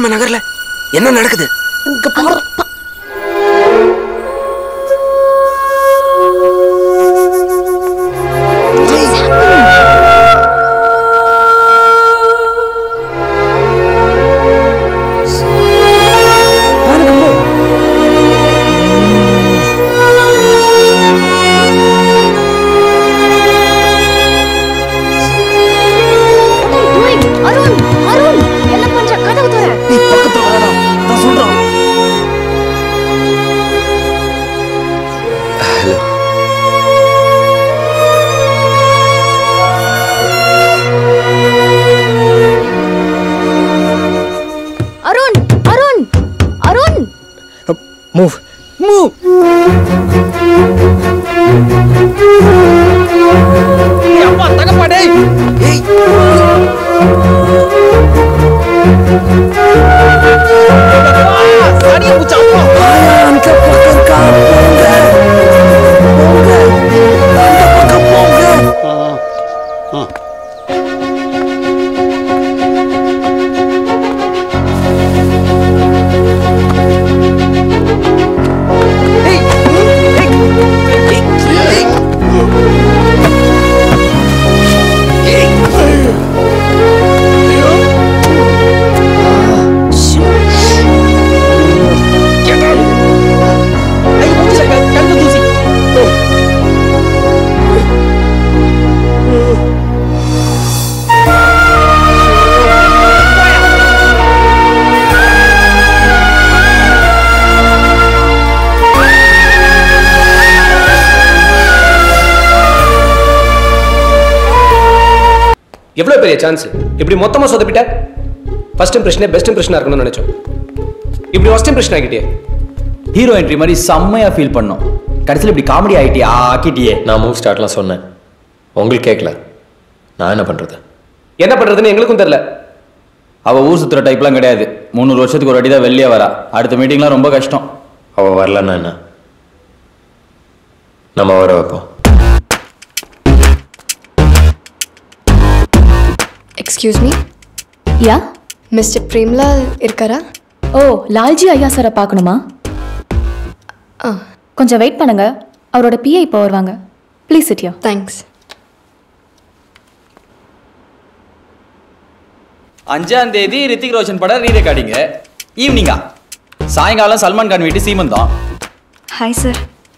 நம்ம நகர்ல என்ன நடக்குது இங்க பாரு அருண் அருண் என்ன பண்ற கதவு தர நீ பக்கத்துல வரடா நான் சொல்றேன் hello Arun Arun Arun move move அப்பா தகப்பா டேய் ஏய் சாடிய பூச்சா அப்பா அந்த பக்கம் இருக்கா போங்க போங்க அந்த பக்கம் போங்க எவ்வளோ பெரிய சான்ஸ் இப்படி மொத்தமாக சொதப்பிட்ட ஃபர்ஸ்ட் இம்ப்ரெஷனே பெஸ்ட் இம்ப்ரெஷனாக இருக்கணும்னு நினச்சோம் இப்படி ஃபர்ஸ்ட் இம்ப்ரெஷன் ஆகிட்டியே ஹீரோ என்ட்ரி மாதிரி செம்மையா ஃபீல் பண்ணோம் கடைசியில் இப்படி காமெடி ஆகிட்டியா ஆக்கிட்டியே நான் மூவ் ஸ்டார்ட்லாம் சொன்னேன் உங்களுக்கு கேட்கல நான் என்ன பண்ணுறது என்ன பண்ணுறதுன்னு எங்களுக்கும் தெரில அவள் ஊர் சுற்றுற டைப்லாம் கிடையாது முந்நூறு வருஷத்துக்கு ஒரு வாட்டி தான் வெளியே வரா அடுத்த மீட்டிங்லாம் ரொம்ப கஷ்டம் அவள் வரலன்னா என்ன நம்ம வர வைப்போம் excuse me yeah mister Premlal இருக்காரா ஓ லால்ஜி ஐயா சாரை பார்க்கணுமா ஆ கொஞ்சம் வெயிட் பண்ணுங்க அவரோட பிஏ இப்போ வருவாங்க ப்ளீஸ் சிட்டியா தேங்க்ஸ் அஞ்சாம் தேதி ரித்திக் ரோஷன் படம் ரீ ரெக்கார்டிங்க ஈவினிங்கா சாயங்காலம் சல்மான் கான் வீட்டு சீமந்தம் ஹாய் சார்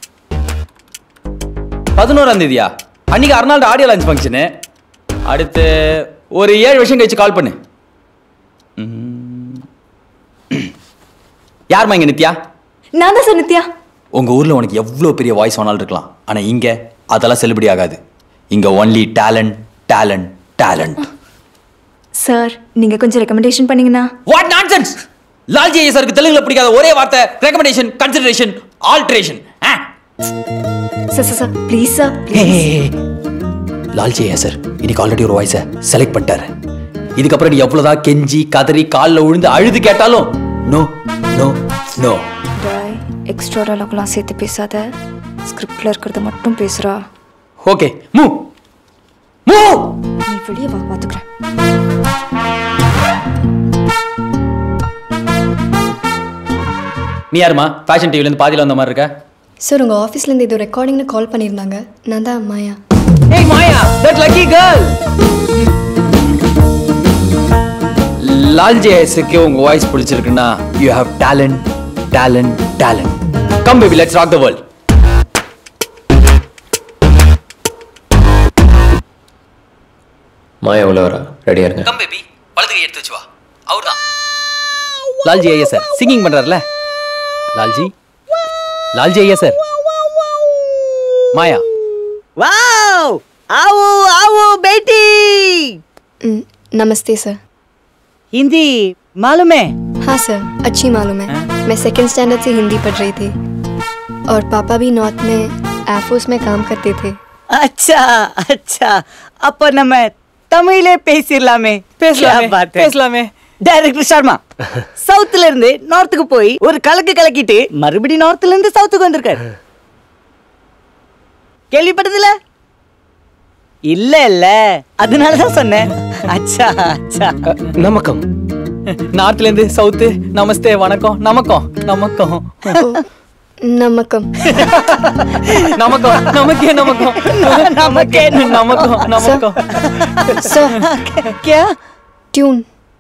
பதினோராம் தேதியா அன்னைக்கு அர்னால்டு ஆடியோ லான்ச் ஃபங்க்ஷனு அடுத்து ஒரு ஏழு வருஷம் கழிச்சு கால் பண்ணு ம். யாரும்மா இங்க நித்யா நான் தான் சார் நித்யா உங்க ஊர்ல உனக்கு எவ்வளோ பெரிய வாய்ஸ் வேணாலும் இருக்கலாம் ஆனா இங்க அதெல்லாம் செல்லுபடி ஆகாது இங்க only talent talent talent sir நீங்கள் கொஞ்சம் ரெக்கமெண்டேஷன் பண்ணீங்கன்னா வாட் நான்சென்ஸ் லால்ஜி ஐயா சாருக்கு தெலுங்குல பிடிக்காத ஒரே வார்த்தை recommendation consideration alteration sir sir sir please sir Lalji ஐயா சார் இன்னைக்கு ஆல்ரெடி ஒரு வாய்ஸை செலக்ட் பண்ணிட்டாரு இதுக்கப்புறம் நீ எவ்வளவுதான் கெஞ்சி கதறி காலில் விழுந்து அழுது கேட்டாலும் நோ நோ நோ டாய் எக்ஸ்ட்ரா டயலாக்லாம் சேர்த்து பேசாத ஸ்கிரிப்டில் இருக்கிறத மட்டும் பேசுகிறா ஓகே மூ மூ நீ வெளியே வா பார்த்துக்கிறேன் நீ யாருமா ஃபேஷன் டிவிலேருந்து பாதியில் வந்த மாதிரி இருக்க சார் உங்கள் ஆஃபீஸ்லேருந்து இது ரெக்கார்டிங்னு கால் பண்ணியிருந்தாங்க நான் தான் மாயா ஏய் Maya that lucky girl Lalji ஐயஸுக்கு உங்க வாய்ஸ் பிடிச்சிருக்குன்னா you have talent talent talent come baby let's rock the world Maya உள்ள வரா ரெடியாக இருங்க கம் பேபி வலது கை எடுத்து வச்சு வா அவர்தான் லால்ஜி ஐயா சார் சிங்கிங் பண்றாருல லால்ஜி லால்ஜி ஐயா சார் மாயா वाओ आओ आओ बेटी नमस्ते सर हिंदी मालूम है हाँ सर अच्छी मालूम है मैं सेकंड स्टैंडर्ड से हिंदी पढ़ रही थी और पापा भी नॉर्थ में एयरफोर्स में काम करते थे अच्छा अच्छा அப்போ நம்ம தமிழே பேசிடலாமே பேசலாமே, क्या बात है பேசலாமே. டைரக்டர் சர்மா சவுத்துல இருந்து நார்த்துக்கு போய் ஒரு கலக்கு கலக்கிட்டு மறுபடியும் நார்த்ல இருந்து சவுத்துக்கு வந்திருக்காரு கேள்விப்பட்டதில்ல இல்ல இல்ல அதனால தான் சொன்னேன் அச்சா அச்சா நமக்கம் நார்த்ல இருந்து சவுத்து நமஸ்தே வணக்கம் நமக்கம் நமக்கம் நமக்கம் நமக்கம் நமக்கே நமக்கம் நமக்கே நமக்கம் நமக்கம் क्या டியூன்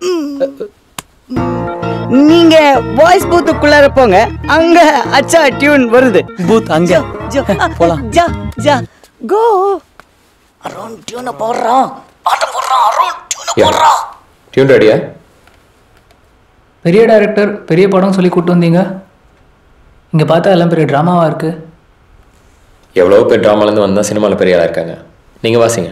நீங்க வாய்ஸ் பூத்துக்குள்ளார போங்க அங்க அச்சா டியூன் வருது பூத் அங்க போலாம் ஜா ஜா கோ அருண் டியூனை போடுறான் பாட்டு போடுறான் அருண் டியூனை போடுறான் டியூன் ரெடியா பெரிய டைரக்டர் பெரிய படம் சொல்லி கூட்டு வந்தீங்க இங்கே பார்த்தா எல்லாம் பெரிய ட்ராமாவாக இருக்குது எவ்வளோ பேர் ட்ராமாலேருந்து வந்தால் சினிமாவில் பெரிய ஆளாக இருக்காங்க நீங்கள் வாசிங்க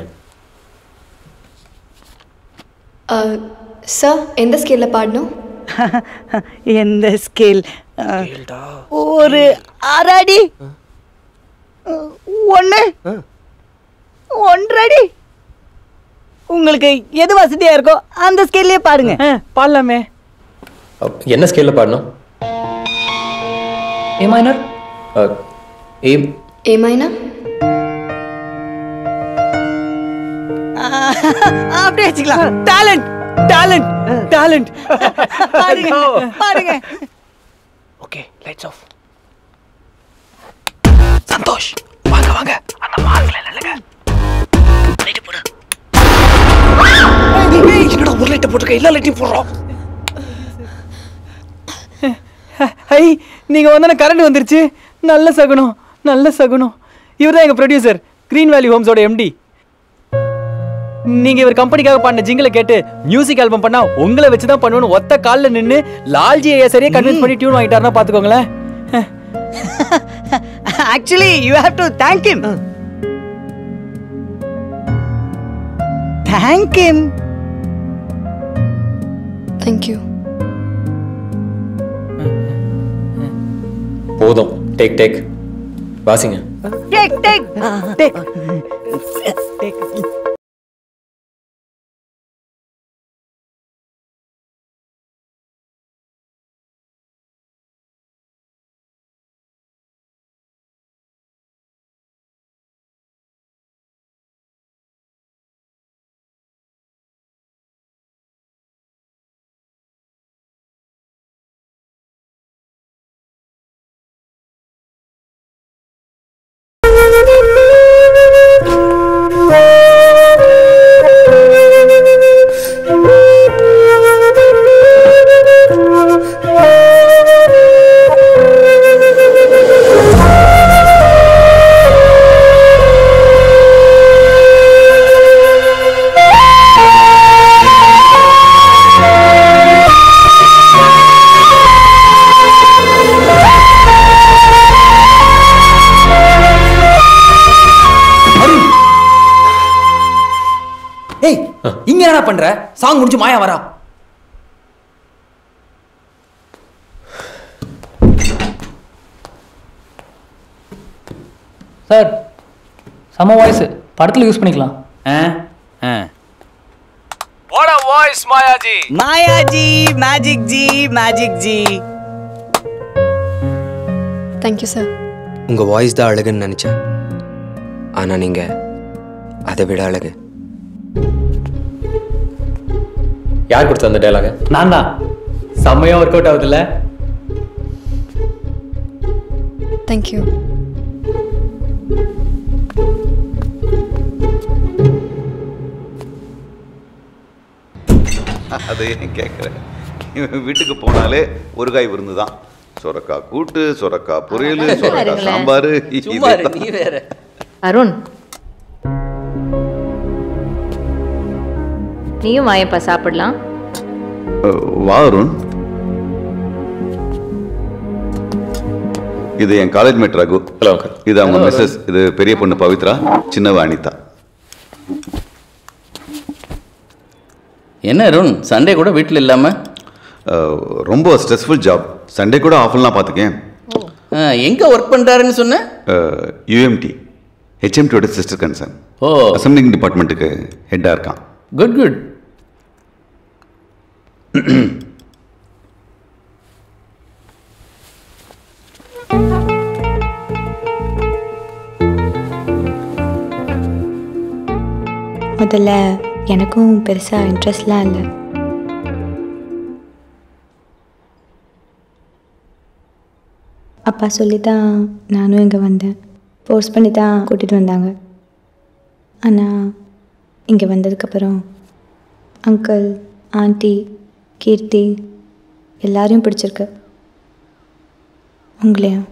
சார் எந்த ஸ்கேலில் பாடணும் எந்த ஸ்கேல் ஒரு அரை ஒன்று ஒன்றரை உங்களுக்கு எது வசதியா இருக்கோ அந்த ஸ்கேல்லே பாடுங்க பாடலாமே அப்- என்ன ஸ்கேலில் பாடணும் ஏ மைனர் அஹ், ஏ ஏ மைனர் அப்படியே வச்சுக்கலாம் டேலண்ட் டேலண்ட் டேலண்ட் பாடுங்க பாடுங்க ஓகே லைட்ஸ் ஆஃப் சந்தோஷ் வாங்க வாங்க அந்த மார்க்ல நில்லுங்க லைட் போடு என்னடா ஒரு லைட்டை போட்டுக்க எல்லா லைட்டையும் போடுறோம் ஹை நீங்க வந்தானே கரண்ட் வந்துருச்சு நல்ல சகுனம் நல்ல சகுனம் இவர் தான் எங்க ப்ரொடியூசர் கிரீன் வேலி ஹோம்ஸோட எம்டி நீங்க இவர் கம்பெனிக்காக பாடின ஜிங்கிளை கேட்டு மியூசிக் ஆல்பம் பண்ணா உங்களை வச்சு தான் பண்ணுவேன்னு ஒத்த காலில் நின்று லால்ஜி ஐயா சரியா கன்வின்ஸ் பண்ணி டியூன் வாங்கிட்டாருன்னா பாத்துக்கோங்களேன் actually you have to thank him thank him thank you போதும் டேக் டேக் வாசிங்க டேக் டேக் டேக் டேக் ஏய் இங்க என்னடா பண்ற சாங் முடிஞ்சு மாயா வரா சார் செம வாய்ஸ் படத்தில் யூஸ் பண்ணிக்கலாம் What a voice, Mayaji Mayaji magic ji magic ji thank you sir உங்கள் வாய்ஸ் தான் அழகுன்னு நினச்சேன் ஆனால் நீங்கள் அதை விட அழகு யார் கொடுத்த அந்த டைலாக நான் தான் செம்மையா ஒர்க் அவுட் ஆகுதுல்ல தேங்க்யூ அது ஏன் கேட்குறேன் இவன் வீட்டுக்கு போனாலே ஒரு காய் விருந்து தான் சொரக்காய் கூட்டு சொரக்காய் பொரியல் சொரக்காய் இருங்களேன். சாம்பார் சும்மா இரு, நீ வேற. அருண் நீயும் வாயப்பா சாப்பிடலாம் வா அருண் இது என் காலேஜ் மேட் ரகு ஹலோ இது அவங்க மிஸ்ஸஸ் இது பெரிய பொண்ணு பவித்ரா சின்னவ அனிதா என்ன அருண் சண்டே கூட வீட்டில் இல்லாமல் ரொம்ப ஸ்ட்ரெஸ்ஃபுல் ஜாப் சண்டே கூட ஆஃப்லாம் பார்த்துக்கேன் எங்கே ஒர்க் பண்ணுறாருன்னு சொன்னேன் யூஎம்டி ஹெச்எம்டியோட சிஸ்டர் கன்சர்ன் ஓ அசம்பிளிங் டிபார்ட்மெண்ட்டுக்கு ஹெட்டாக இருக்கான் குட் குட் முதல்ல எனக்கும் பெருசாக இன்ட்ரெஸ்ட்லாம் இல்லை அப்பா சொல்லி தான் நானும் இங்கே வந்தேன் ஃபோர்ஸ் பண்ணி தான் கூட்டிகிட்டு வந்தாங்க ஆனால் இங்கே வந்ததுக்கப்புறம் அங்கிள் ஆண்டி கீர்த்தி எல்லாரையும் பிடிச்சிருக்கு உங்களையும்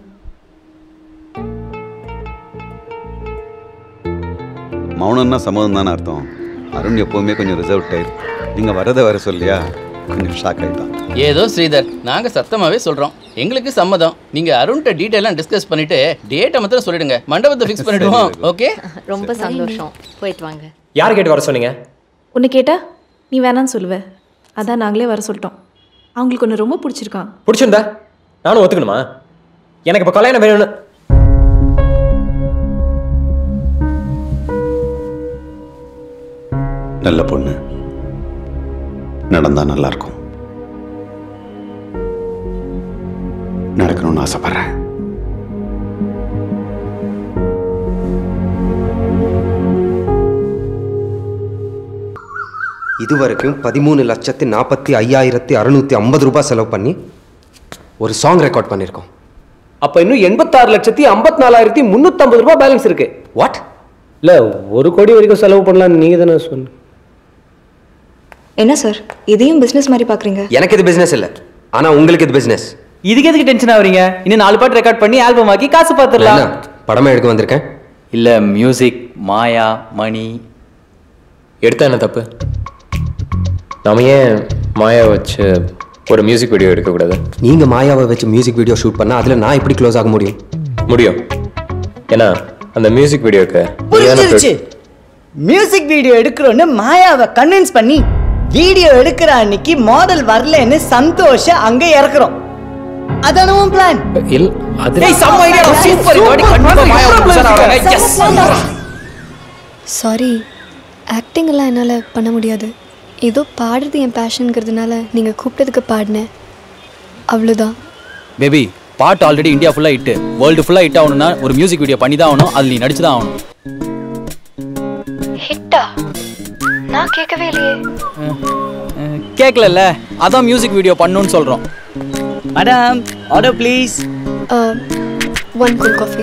மௌனம்னா சம்மதம் தானே அர்த்தம் அருண் எப்போவுமே கொஞ்சம் ரிசர்வ் டைப் நீங்கள் வரதை வர சொல்லியா கொஞ்சம் ஷாக் ஆகிட்டான் ஏதோ ஸ்ரீதர் நாங்க சத்தமாவே சொல்றோம் எங்களுக்கு சம்மதம் நீங்க அருண்கிட்ட டீடைலாம் டிஸ்கஸ் பண்ணிட்டு டேட்டை மாத்திரம் சொல்லிடுங்க மண்டபத்தை ஃபிக்ஸ் பண்ணிடுவோம் ஓகே ரொம்ப சந்தோஷம் போயிட்டு வாங்க யார் கேட்டு வர சொன்னீங்க உன்னை கேட்டா நீ வேணான்னு சொல்லுவ அதான் நாங்களே வர சொல்லிட்டோம் அவங்களுக்கு ஒன்று ரொம்ப பிடிச்சிருக்கான் பிடிச்சிருந்தா நானும் ஒத்துக்கணுமா எனக்கு இப்போ கல்யாணம் வேணும்னு நல்ல பொண்ணு நடந்தா நல்லா இருக்கும் நடக்கணும்னு ஆசைப்படுறேன் இதுவரைக்கும் பதிமூணு லட்சத்தி நாற்பத்தி ஐயாயிரத்தி அறுநூத்தி ஐம்பது ரூபாய் செலவு பண்ணி ஒரு சாங் ரெக்கார்ட் பண்ணியிருக்கோம் அப்போ இன்னும் எண்பத்தாறு லட்சத்தி ஐம்பத்தி நாலாயிரத்தி முந்நூற்றம்பது ரூபாய் பேலன்ஸ் இருக்கு வாட் இல்லை ஒரு கோடி வரைக்கும் செலவு பண்ணலாம்னு நீங்கள் தானே சொன்ன என்ன சார் இதையும் பிஸ்னஸ் மாதிரி பார்க்குறீங்க எனக்கு இது பிஸ்னஸ் இல்லை ஆனால் உங்களுக்கு இது பிஸ்னஸ் இதுக்கு எதுக்கு டென்ஷன் ஆகுறீங்க இன்னும் நாலு பாட்டு ரெக்கார்ட் பண்ணி ஆல்பம் ஆக்கி காசு பார்த்துடலாம் படமா எடுக்க வந்திருக்கேன் இல்லை மியூசிக் மாயா மணி எடுத்தா என்ன தப்பு நாம ஏன் மாயா வச்சு ஒரு மியூசிக் வீடியோ எடுக்கக்கூடாது நீங்க மாயாவை வச்சு மியூசிக் வீடியோ ஷூட் பண்ணா அதுல நான் எப்படி க்ளோஸ் ஆக முடியும் முடியும் ஏன்னா அந்த மியூசிக் வீடியோக்கு புரிஞ்சிருச்சு மியூசிக் வீடியோ எடுக்கிறோன்னு மாயாவை கன்வின்ஸ் பண்ணி வீடியோ எடுக்கிற அன்னைக்கு மாடல் வரலன்னு சந்தோஷ அங்க இறக்குறோம் அதான உன் பிளான் இல் அது ஏய், செம்ம idea டா, super. இந்த வாட்டி கண்டிப்பா மாயா வந்து உஷாரா வராங்க. Yes. சாரி ஆக்டிங் எல்லாம் என்னால் பண்ண முடியாது ஏதோ பாடுறது என் பேஷனுங்கிறதுனால நீங்கள் கூப்பிட்டதுக்கு பாடினேன் அவ்வளோதான் பேபி பாட்டு ஆல்ரெடி இந்தியா ஃபுல்லாக ஹிட்டு வேர்ல்டு ஃபுல்லாக ஹிட் ஆகணும்னா ஒரு மியூசிக் வீடியோ பண்ணி தான் ஆகணும் அதில் நீ நடிச்சு தான் ஆகணும் ஹிட்டா நான் கேட்கவே இல்லையே கேட்கலல்ல அதான் மியூசிக் வீடியோ பண்ணணும்னு சொல்கிறோம் madam order please one cool coffee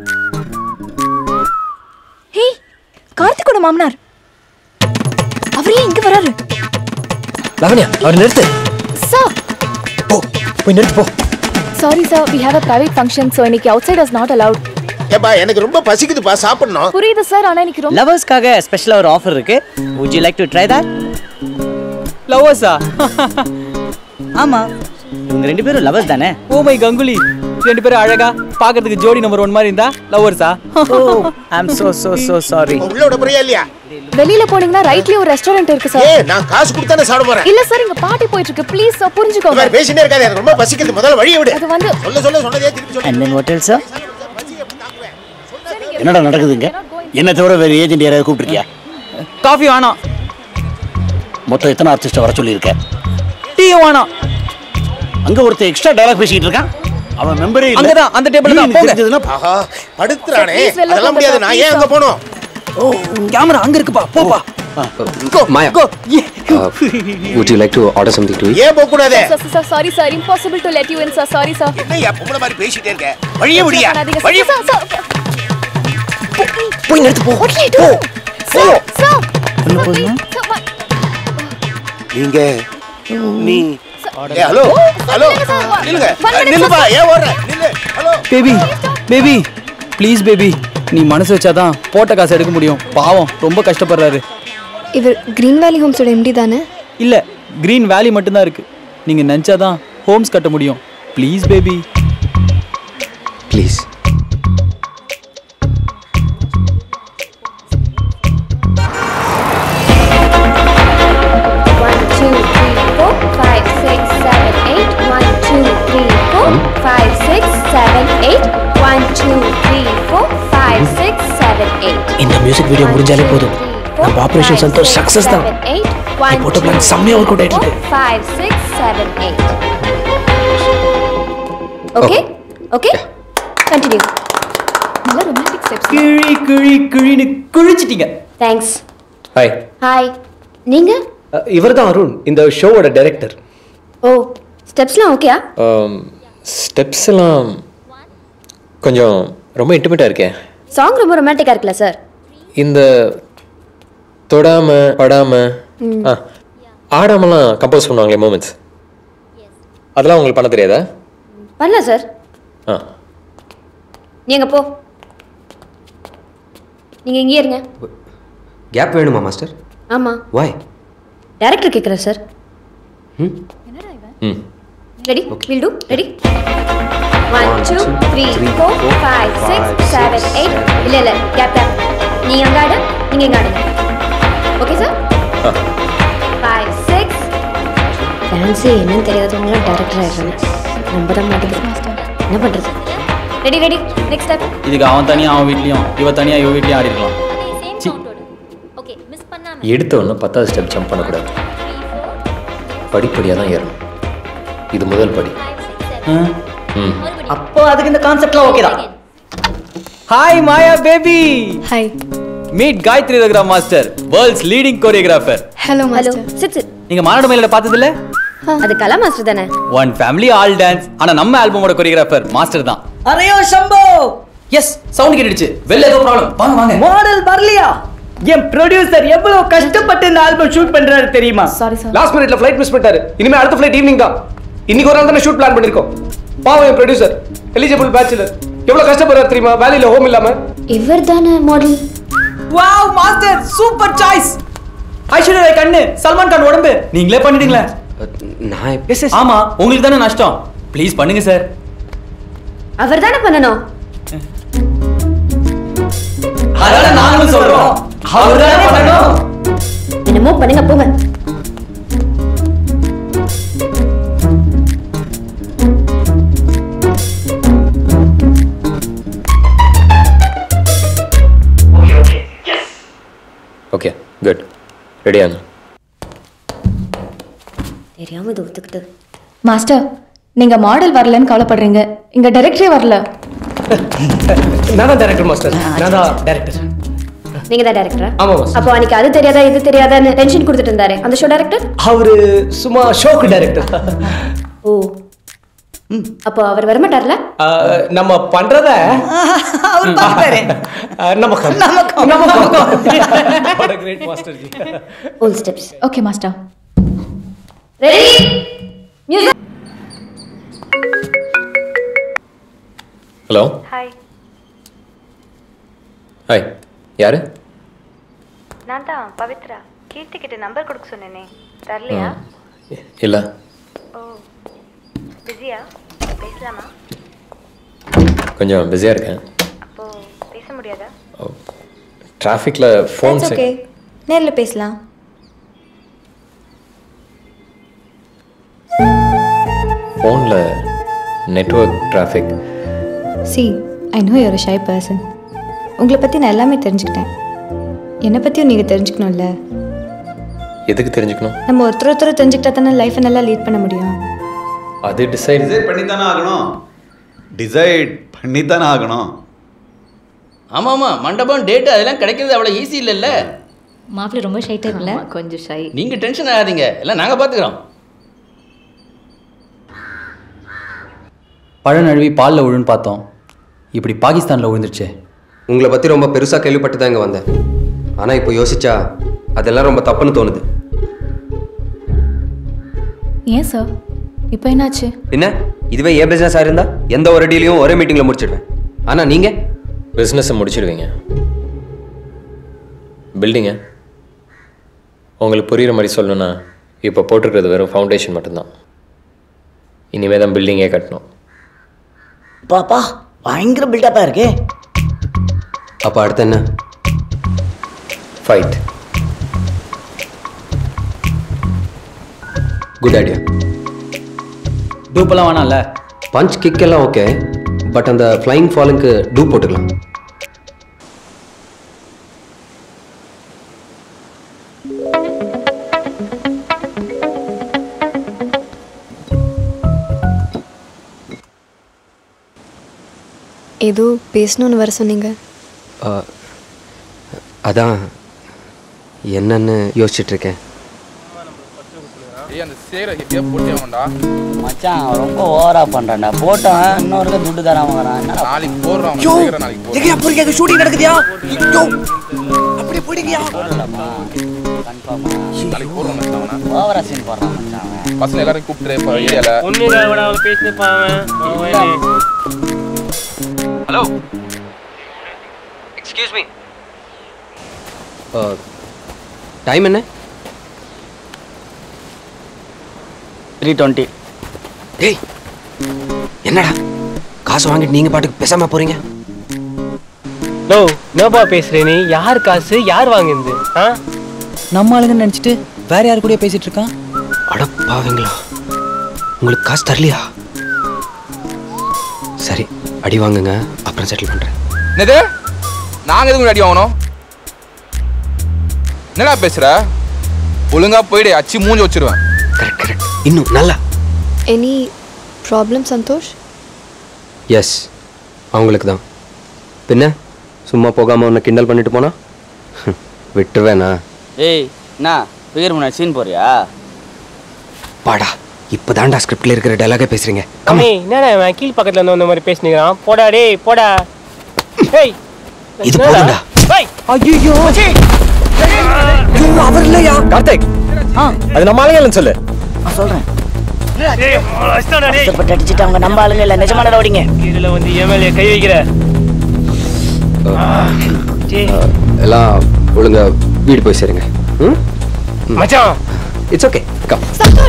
hey கார்த்திகோட மாமனார் அவர் ஏன் இங்க வராரு லவண்யா அவர் நிறுத்து சார் போய் நிறுத்து போ sorry sir we have a private function so இன்னைக்கு outside is not allowed ஏப்பா எனக்கு ரொம்ப பசிக்குதுப்பா சாப்பிடணும் புரியுது சார் ஆனா இன்னைக்கு ரொம்ப லவர்ஸ்க்காக ஸ்பெஷலா ஒரு ஆஃபர் இருக்கு would you like to try that லவ்வர்ஸா ஆமா இவங்க ரெண்டு பேரும் லவர்ஸ் தானே ஓ மை கங்குலி ரெண்டு பேரும் அழகா பார்க்கறதுக்கு ஜோடி நம்பர் ஒன் மாதிரி இருந்தா லவ்வர்ஸா oh I am so so so sorry உள்ளோட புரியா இல்லையா வெளியில போனீங்கன்னா ரைட்லயே ஒரு ரெஸ்டாரண்ட் இருக்கு சார் ஏ நான் காசு கொடுத்தானே சாப்பிட போறேன் இல்ல சார் இங்க பார்ட்டி போயிட்டு இருக்கு ப்ளீஸ் சார் புரிஞ்சுக்கோங்க வேற பேசினே இருக்காது எனக்கு ரொம்ப பசிக்குது முதல்ல வழியை விடு அது வந்து சொல்ல சொல்ல சொன்னதே திருப்பி சொல்லு and then what else sir என்னடா நடக்குதுங்க என்ன தவிர வேற ஏஜென்ட் யாராவது கூப்பிட்டுருக்கியா காஃபி வேணாம் மொத்தம் எத்தனை ஆர்டிஸ்ட வர சொல்லியிருக்க டீ வேணாம் அங்க ஒருத்தன் எக்ஸ்ட்ரா டயலாக் பேசிட்டு இருக்கான் அவன் மெம்பரே இல்ல அங்கதான், அந்த table தான், நீ போங்க. தெரிஞ்சதுன்னா ஆஹா படுத்துறானே Please, வெளில அதெல்லாம் போங்க முடியாது sir, நான் please, ஏன் அங்க sir. போகணும் ஓ கேமரா அங்க இருக்குப்பா போப்பா மாயா would you like to order something to eat ஏன் போக கூடாதே sir sir sorry sir impossible to let you in sir sorry sir என்னய்யா பொம்பளை மாதிரி பேசிட்டே இருக்க வழியே விடியா பண்ணாதீங்க வழியே சார் சார் போய் நிறுத்து போ What are you doing? Sir sir உள்ள போதுமா நீங்க நீ ஏய் ஹலோ ஹலோ நில்லுங்க நில்லுப்பா ஏன் ஓடுற நில்லு hello baby baby please baby நீ மனசு வச்சாதான் போட்ட காசு எடுக்க முடியும் பாவம் ரொம்ப கஷ்டப்படுறாரு இவர் க்ரீன் வேலி ஹோம்ஸோட எம்டி தானே இல்ல கிரீன் வேலி மட்டும்தான் இருக்கு நீங்க நினைச்சாதான் ஹோம்ஸ் கட்ட முடியும் please baby please One, two, three, four, five, six, seven, eight. One, two, three, four, five, six, seven, eight. One, two, three, four, five, six, seven, eight. இந்த மியூசிக் வீடியோ முடிஞ்சாலே போதும் நம்ம ஆபரேஷன் சந்தோஷ் சக்சஸ் தான் Seven, eight. நீ One, போட்ட two, பிளான் செம்மையா work out three, ஆயிட்டு four, five, six, seven, eight. Okay? Okay? Continue. நல்ல ரொமான்டிக் ஸ்டெப்ஸ் கிழி கிழி கிழின்னு குழிச்சிட்டீங்க Thanks. Hi Hi. நீங்க இவர் தான் அருண் இந்த ஷோவோட டைரக்டர் ஓ ஸ்டெப்ஸ்லாம் ஓகேயா ஸ்டெப்ஸ் எல்லாம் கொஞ்சம் ரொம்ப இன்டிமேட்டாக இருக்கேன் சாங் ரொம்ப ரொமான்டிக்காக இருக்குல்ல சார் இந்த தொடாம படாம ம். ஆ ஆடாமலாம் கம்போஸ் பண்ணுவாங்களே மூமெண்ட்ஸ் அதெல்லாம் உங்களுக்கு பண்ண தெரியாதா பண்ணலாம் சார் ஆ நீ எங்க போ நீங்க இங்கேயே இருங்க கேப் வேணுமா மாஸ்டர் ஆமா வாய் டேரக்டர் கேட்குறேன் சார் ம் ready will two ready one two three four five six seven eight இல்லை இல்லை கேப் கேப் நீ அங்கே ஆடு நீங்கள் இங்கே ஆடுங்க okay sir five six dance என்னன்னு தெரியாதவங்களாம் டேரக்டர் ஆயிடுறாங்க நம்ம தான் மாட்டேங்கிறோம் என்ன பண்ணுறது ரெடி ரெடி நெக்ஸ்ட் ஸ்டெப் இதுக்கு அவன் தனியா அவன் வீட்லயும் இவ தனியா இவ வீட்லயும் ஆடி இருக்கலாம் எடுத்த உடனே பத்தாவது ஸ்டெப் ஜம்ப் பண்ணக்கூடாது படிப்படியாக தான் ஏறணும் இது முதல் படி ம் அப்போ அதுக்கு இந்த கான்செப்ட்லாம் ஓகே தான் hi Maya baby hi meet Gayathri Raghuram master world's leading choreographer hello hello sit sit நீங்க மாநாடு மயிலோட பார்த்தது இல்ல அது கலா மாஸ்டர் தானே ஒன் ஃபேமிலி ஆல் டான்ஸ் ஆனா நம்ம ஆல்பமோட கோரியோகிராஃபர் மாஸ்டர் தான் அரேயோ சம்போ எஸ் சவுண்ட் கேட்டுடுச்சு வெளில ஏதோ ப்ராப்ளம் வாங்க வாங்க மாடல் வரலையா என் ப்ரொடியூசர் எவ்வளவு கஷ்டப்பட்டு இந்த ஆல்பம் ஷூட் பண்றாரு தெரியுமா சாரி சார் லாஸ்ட் மினிட்ல ஃப்ளைட் மிஸ் பண்ணிட்டாரு இனிமே அடுத்த ஃப்ளைட் ஈவினிங் தான் இன்னைக்கு ஒரு நாள் தானே ஷூட் பிளான் பண்ணிருக்கோம் பாவம் என் ப்ரொடியூசர் எலிஜிபிள் பேச்சுலர் எவ்வளவு கஷ்டப்படுறாரு தெரியுமா வேலையில ஹோம் இல்லாம இவர் தானே model wow master super choice Aishwarya Rai கண்ணு சல்மான் கான் உடம்பு நீங்களே பண்ணிட்டீங்களே நான் ஆமா உங்களுக்கு தானே நஷ்டம் ப்ளீஸ் பண்ணுங்க சார் அவர் தானே பண்ணணும் அதான் நாங்களும் சொல்றோம் அவர் தானே பண்ணணும் என்னமோ பண்ணுங்க போங்க ஓகே குட் ரெடியாங்க தெரியாம இது ஒத்துக்கிட்டு மாஸ்டர் நீங்க மாடல் வரலன்னு கவலைப்படுறீங்க இங்க டைரக்டரே வரல நான் தான் டேரக்டர் மாஸ்டர் நான் தான் டேரக்டர் நீங்க தான் டேரக்டரா ஆமா மாஸ்டர் அப்போ அன்னைக்கு அது தெரியாதா இது தெரியாதான்னு டென்ஷன் கொடுத்துட்டு இருந்தாரு அந்த ஷோ டைரக்டர் அவரு சும்மா ஷோக்கு டைரக்டர் ஓ அப்போ அவர் வரமாட்டார்ல நம்ம பண்றத அவர் பார்த்தாரு நமக்கு நமக்கு நமக்கு great master ji all steps okay master ready music hello hi hi யாரு நான் தான் பவித்ரா கீர்த்தி கிட்ட நம்பர் கொடுக்க சொன்னேனே தரலையா இல்லை ஓ பிஸியா பேசலாமா கொஞ்சம் பிஸியாக இருக்கேன் அப்போ பேச முடியாதா டிராஃபிக்கில் ஃபோன் That's okay. நேரில் பேசலாம் ஃபோனில் network traffic see I know your shy person உங்களை பற்றி நான் எல்லாமே தெரிஞ்சுக்கிட்டேன் என்னை பற்றியும் நீங்கள் தெரிஞ்சுக்கணும்ல எதுக்கு தெரிஞ்சுக்கணும் நம்ம ஒருத்தர் ஒருத்தர் தெரிஞ்சுக்கிட்டா தானே லைஃப்பை நல்லா லீட் பண்ண முடியும் அது டிசைட் டிசைட் பண்ணி தானே ஆகணும் டிசைட் பண்ணி தானே ஆகணும் ஆமா ஆமா மண்டபம் டேட் அதெல்லாம் கிடைக்கிறது அவ்வளோ ஈஸி இல்லைல்ல மாப்பிள்ளை ரொம்ப ஷை டைப்ல கொஞ்சம் ஷை நீங்க டென்ஷன் ஆகாதீங்க எல்லாம் நாங்க பாத்துக்கிறோம் பழம் நழுவி பாலில் விழுன்னு பார்த்தோம் இப்படி பாகிஸ்தானில் விழுந்துருச்சே உங்களை பற்றி ரொம்ப பெருசாக கேள்விப்பட்டு தான் இங்கே வந்தேன் ஆனால் இப்போ யோசிச்சா அதெல்லாம் ரொம்ப தப்புன்னு தோணுது ஏன் சார் இப்போ என்னாச்சு என்ன இதுவே ஏன் பிஸ்னஸாக இருந்தால் எந்த ஒரு டீலையும் ஒரே மீட்டிங்கில் முடிச்சிடுவேன் ஆனால் நீங்கள் பிஸ்னஸை முடிச்சிடுவீங்க பில்டிங்க உங்களுக்கு புரியுற மாதிரி சொல்லணும்னா இப்போ போட்டிருக்கிறது வெறும் ஃபவுண்டேஷன் மட்டும்தான் இனிமே தான் பில்டிங்கே கட்டணும் பாப்பா பயங்கர பில்டப்பா இருக்கே அப்போ அடுத்து என்ன ஃபைட் குட் ஐடியா டூப்பெல்லாம் வேணாம்ல பஞ்ச் கிக் எல்லாம் ஓகே பட் அந்த ஃப்ளைங் ஃபாலுக்கு டூ போட்டுக்கலாம் ஏதோ பேசணும்னு வர சொன்னீங்க அஹ், அதான் என்னன்னு யோசிச்சுட்டு இருக்கேன் ஏய் அந்த சேர ஹெவியா போட்டே வேண்டா மச்சான் அவன் ரொம்ப ஓவரா பண்றான்டா போட்டான் இன்னொரு துட்டு தராம வரான் என்னடா நாளைக்கு போடுறான் யோ, சீக்கிரம் நாளைக்கு போடுறான் எங்கயா போறீங்க ஷூட்டிங் நடக்குதியா யோ அப்படியே போயிடுங்கயா நாளைக்கு போடுறோம் மச்சான் அவனை ஓவரா சீன் போடுறான் மச்சான் அவன். பசங்க எல்லாரும் கூப்பிட்டு இப்போ ஏரியால ஹலோ எக்ஸ்கியூஸ் மீ டைம் என்ன த்ரீ டுவெண்ட்டி டேய் என்னடா காசு வாங்கிட்டு நீங்க பாட்டுக்கு பேசாம போறீங்க நோ என்னப்பா பேசுற நீ யார் காசு யார் வாங்குது ஆ நம்ம ஆளுங்கன்னு நினச்சிட்டு வேற யாரு கூடயே பேசிட்டு இருக்கான் அட பாவீங்களா உங்களுக்கு காசு தரலையா சரி அடி வாங்குங்க அப்புறம் செட்டில் பண்றேன் என்னது நாங்க எதுக்கு அடி வாங்கணும் என்னடா பேசுற ஒழுங்கா போயிடு அச்சு மூஞ்சி வச்சிருவேன் இன்னும் நல்லா எனி ப்ராப்ளம் சந்தோஷ் எஸ் அவங்களுக்கு தான் பின்ன சும்மா போகாம உன்னை கிண்டல் பண்ணிட்டு போனா விட்டுருவேனா ஏய் என்ன ஃபிகர் முன்னாடி சீன் போறியா பாடா இப்போதான்டா ஸ்கிரிப்ட்ல இருக்கிற டைலாகே பேசுறீங்க அம்மே என்னடா இவன் கீழ் பக்கத்துல இருந்து வந்த மாதிரி பேசினுக்கிறான் போடா டேய் போடா ஏய் இது போதும்டா ஏய் ஐயோ அவர் இல்லையா கார்த்திக் அது நம்ம ஆளுங்க சொல்லு நான் சொல்றேன் ஏய் அஸ்தானா டேய் கஷ்டப்பட்டு அடிச்சிட்டு அவங்க நம்ம ஆளுங்க இல்ல நிஜமான ஓடிங்க இதுல வந்து எம்எல்ஏ கை வைக்கிற எல்லாம் ஒழுங்கா வீடு போய் சேருங்க ம் மச்சான் இட்ஸ் ஓகே கம்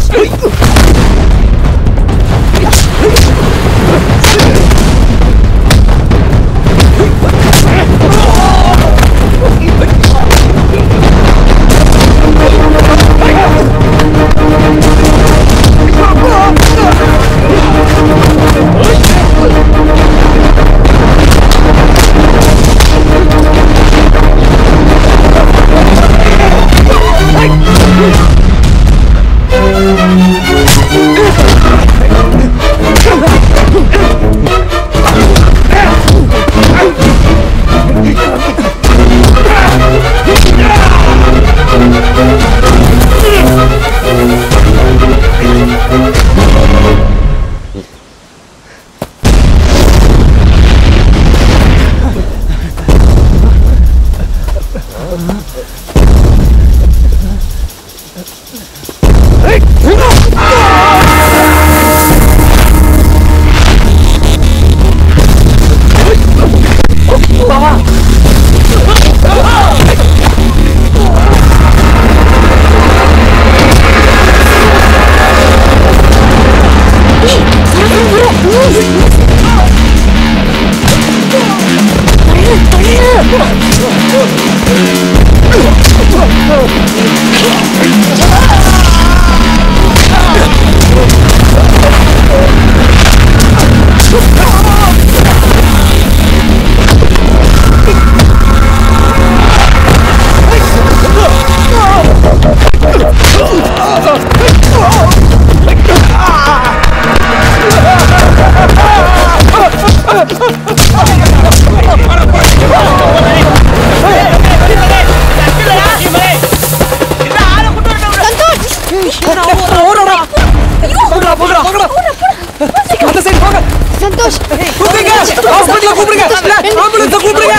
சந்தோஷ் கூப்பிடுங்க ஹாஸ்பிடல்ல கூப்பிடுங்க ஆம்புலன்ஸ் கூப்பிடுங்க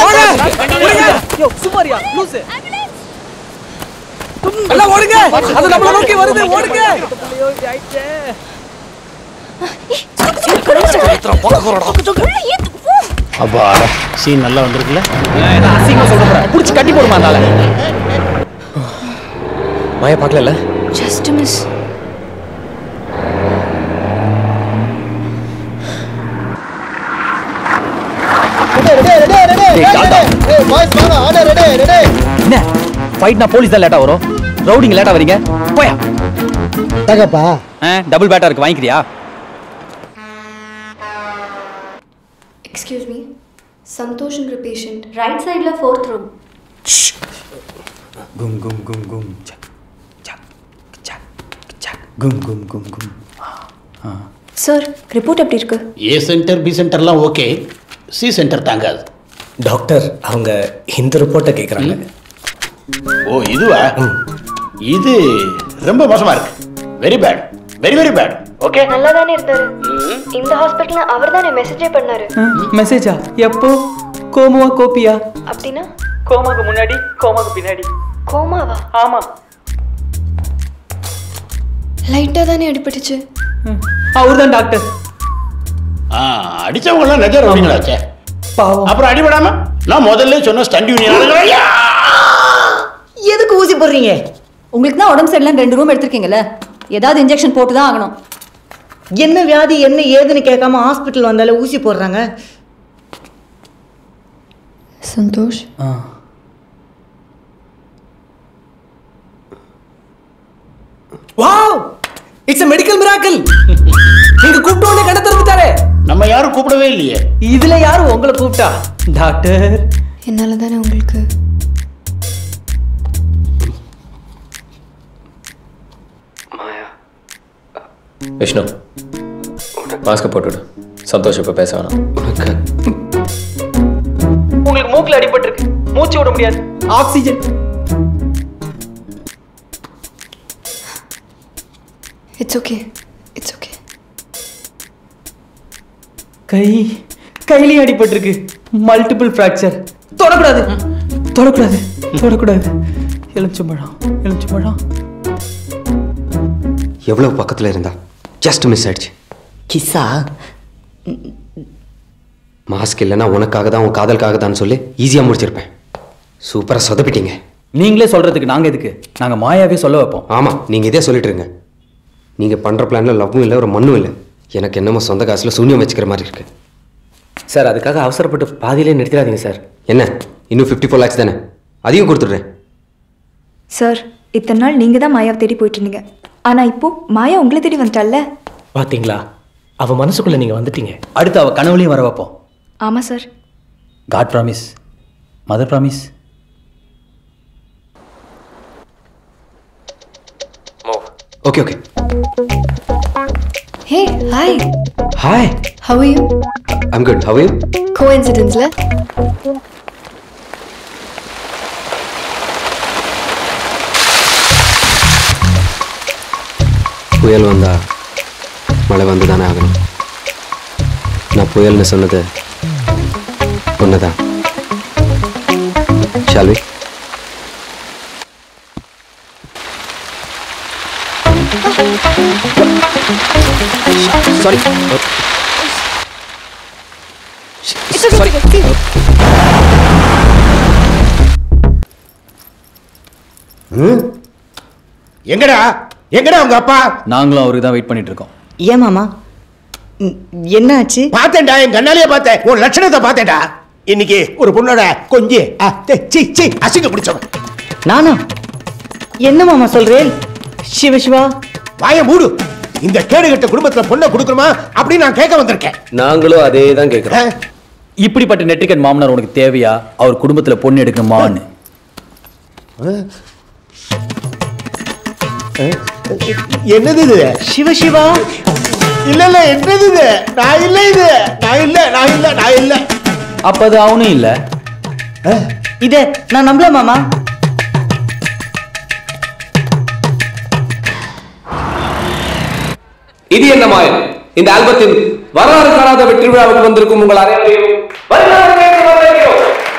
வாங்க யோ சுமாரியா லூசு எல்லாம் ஓடுங்க அது நம்மள நோக்கி வருது ஓடுங்க அப்பா சீன் நல்லா வந்திருக்குல்ல அசிங்கமா சொல்றேன் புடிச்சு கட்டி போடுமா அந்தால மாயா பார்க்கல ஜஸ்ட் மிஸ் என்ன ஃபைட்னா போலீஸ் தான் லேட்டா வரும் ரவுடிங்க லேட்டா வரீங்க போயா தகப்பா டபுள் பேட்டா இருக்கு வாங்கிக்கிறியா எக்ஸ்கியூஸ் மீ சந்தோஷ்ங்கிற பேஷண்ட் ரைட் சைடில் ஃபோர்த் ரூம் கும் கும் கும் கும் சக் சக் சக் சக் கும் கும் கும் கும் சார் ரிப்போர்ட் எப்படி இருக்கு ஏ சென்டர் பி சென்டர்லாம் ஓகே சி சென்டர் தாங்காது டாக்டர் அவங்க இந்த ரிப்போர்ட்டை கேட்குறாங்க ஓ இதுவா இது ரொம்ப மோசமா இருக்கு very bad very very bad okay நல்லா தானே இருந்தாரு இந்த ஹாஸ்பிட்டல்ல அவர் தானே மெசேஜே பண்ணாரு மெசேஜா எப்போ கோமுவா கோப்பியா அப்படின்னா கோமாக்கு முன்னாடி கோமாக்கு பின்னாடி கோமாவா ஆமா லைட்டா தானே அடிபட்டுச்சு அவர்தான் டாக்டர் ஆ அடிச்சவங்க எல்லாம் நஜர் வரீங்களாச்சே அப்புறம் அடிபடாம நான் முதல்ல சொன்ன ஸ்டண்ட் யூனியன் எதுக்கு ஊசி போடுறீங்க உங்களுக்கு தான் உடம்பு சரியில்லை ரெண்டு ரூம் எடுத்திருக்கீங்கல்ல ஏதாவது இன்ஜெக்ஷன் போட்டு தான் ஆகணும் என்ன வியாதி என்ன ஏதுன்னு கேட்காம ஹாஸ்பிட்டல் வந்தாலே ஊசி போடுறாங்க Santhosh wow it's a medical miracle நீங்க கூப்பிட்ட உடனே கண்ண திறந்துட்டாரே நம்ம யாரும் கூப்பிடவே இல்லையே இதுல யாரு உங்களை கூப்பிட்டா டாக்டர் என்னால தானே உங்களுக்கு விஷ்ணு மாஸ்க் போட்டுவிடு சந்தோஷ் இப்போ பேச வேணாம் உங்களுக்கு மூக்குல அடிபட்டிருக்கு மூச்சு விட முடியாது oxygen it's okay it's okay கை கையிலையும் அடிபட்டிருக்கு மல்டிபிள் ஃப்ராக்சர் தொடக்கூடாது தொடக்கூடாது தொடக்கூடாது எலுமிச்சம்பழம் எலுமிச்சம்பழம் எவ்வளவு பக்கத்துல இருந்தா ஜஸ்ட் மிஸ் ஆயிடுச்சு கிஸ்ஸா மாஸ்க் இல்லைன்னா உனக்காக தான் உன் காதலுக்காக தான் சொல்லி ஈஸியாக முடிச்சிருப்பேன் சூப்பராக சொதப்பிட்டீங்க நீங்களே சொல்றதுக்கு நாங்க எதுக்கு நாங்க மாயாவே சொல்ல வைப்போம் ஆமாம் நீங்கள் இதே சொல்லிட்டு இருங்க நீங்கள் பண்ணுற பிளானில் லவ்வும் இல்லை ஒரு மண்ணும் இல்லை எனக்கு என்னமோ சொந்த காசில் சூன்யம் வச்சுக்கிற மாதிரி இருக்கு சார் அதுக்காக அவசரப்பட்டு பாதியிலே நிறுத்திடாதீங்க சார் என்ன இன்னும் ஃபிஃப்டி ஃபோர் லேக்ஸ் தானே அதையும் கொடுத்துட்றேன் சார் இத்தனை நாள் நீங்கள் தான் மாயாவை தேடி போயிட்டு இருந்தீங்க ஆனால் இப்போ மாயா உங்களை தேடி வந்துட்டால்ல பாத்தீங்களா அவ மனசுக்குள்ள நீங்க வந்துட்டீங்க அடுத்து அவ கனவுலையும் வர வைப்போம் ஆமாம் sir god promise mother promise okay okay hey hi hi how you I'm good how you கோஇன்சிடென்ஸ்ல புயல் வந்தா மழை வந்து தானே ஆகணும் நான் புயல்னு சொன்னது ஒன்றுதான் ஷால்வி சாரி எங்கடா எங்கடா உங்க அப்பா நாங்களும் அவருக்கு தான் வெயிட் பண்ணிட்டு இருக்கோம் ஏன் மாமா ம், என்னாச்சு பார்த்தேன்டா என் கண்ணாலேயே பார்த்தேன் உன் லட்சணத்தை பார்த்தேன்டா இன்னைக்கு ஒரு பொண்ணோட கொஞ்சி ஆ, தே, சீ சீ அசிங்க பிடிச்சவன் நானா என்ன மாமா சொல்றேன் சிவ சிவா வாய மூடு இந்த கேடுகட்ட குடும்பத்துல பொண்ணை கொடுக்கணுமா அப்படின்னு நான் கேட்க வந்திருக்கேன் நாங்களும் அதே தான் கேட்குறோம் இப்படிப்பட்ட நெட்டிகன் மாமனார் உனக்கு தேவையா அவர் குடும்பத்துல பொண்ணு எடுக்கணுமான்னு என்னது இது சிவ சிவா இல்ல இல்ல என்னது இது நான் இல்ல இது நான் இல்ல நான் இல்ல நான் இல்ல அப்ப அது அவனும் இல்ல இத நான் நம்பல மாமா இது என்ன மாயம் இந்த ஆல்பத்தின் வரலாறு காணாத வெற்றி விழாவுக்கு வந்திருக்கும் உங்கள் அனைவரையும் வருகிறவர்களே வரவேற்கிறோம்.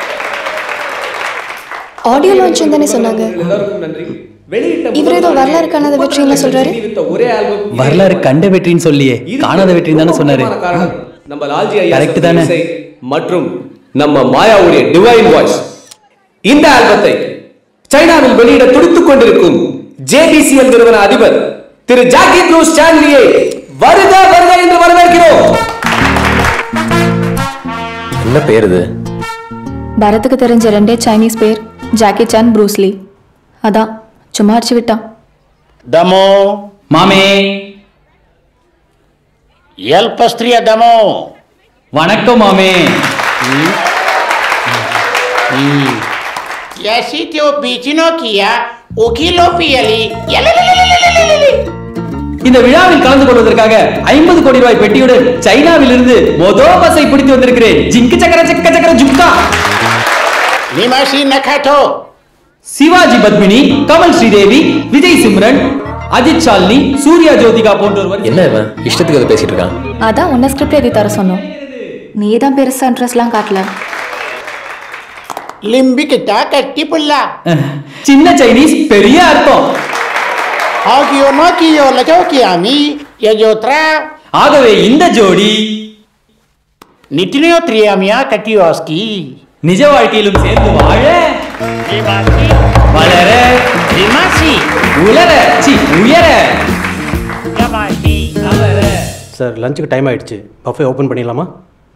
ஆடியோ லான்ச் தானே சொன்னாங்க இவர் ஏதோ வரலாறு காணாத வெற்றின்னு சொல்றாரு வரலாறு கண்ட வெற்றின்னு சொல்லியே காணாத வெற்றின்னு தானே சொன்னாரு நம்ம லால்ஜி ஐயா Correct சக்தி தானே? இசை மற்றும் நம்ம மாயாவுடைய டிவைன் வாய்ஸ் இந்த ஆல்பத்தை சைனாவில் வெளியிட துடித்துக் கொண்டிருக்கும் ஜேடிசிஎல் நிறுவன அதிபர் திரு ஜாக்கி ப்ளூஸ் ஸ்டான்லியை வருக வருக என்று வரவேற்கிறோம் என்ன பேர் இது பரத்துக்கு தெரிஞ்ச ரெண்டே சைனீஸ் பேர் ஜாக்கி சான் ப்ரூஸ்லி அதான் சும்மா அடிச்சு விட்டான் தமோ மாமே எல் பஸ்திரியா தமோ வணக்கம் மாமே எசித்தியோ பீச்சினோ கியா ஒகிலோ பியலி இந்த விழாவில் கலந்து கொள்வதற்காக ஐம்பது கோடி ரூபாய் பெட்டியுடன் சைனாவில் இருந்து மொதோ பஸ்ஸை பிடித்து வந்திருக்கிறேன் ஜிங்கு சக்கர சக்க சக்கர ஜும்கா நிமாசி நகாட்டோ சிவாஜி பத்மினி கமல் ஸ்ரீதேவி விஜய் சிம்ரன் அஜித் ஷாலினி சூர்யா ஜோதிகா போன்றோர் என்ன இவன் இஷ்டத்துக்கு அதை பேசிட்டு இருக்கான் அதான் உன்னை ஸ்கிரிப்ட் எழுதி தர சொன்னோம் நீ தான் பெருசாக இன்ட்ரெஸ்ட்லாம் காட்டல லிம்பிக்கிட்டா கட்டி புல்லா சின்ன சைனீஸ் பெரிய அர்த்தம் ஆகியோ நோக்கியோ லஜோக்கியாமி யஜோத்ரா ஆகவே இந்த ஜோடி நித்தினியோ திரியாமியா கட்டியோஸ்கி நிஜ வாழ்க்கையிலும் சேர்ந்து வாழ வளர விமாசி உலர சி உயர சார் லஞ்சுக்கு டைம் ஆயிடுச்சு பஃபே ஓப்பன் பண்ணிடலாமா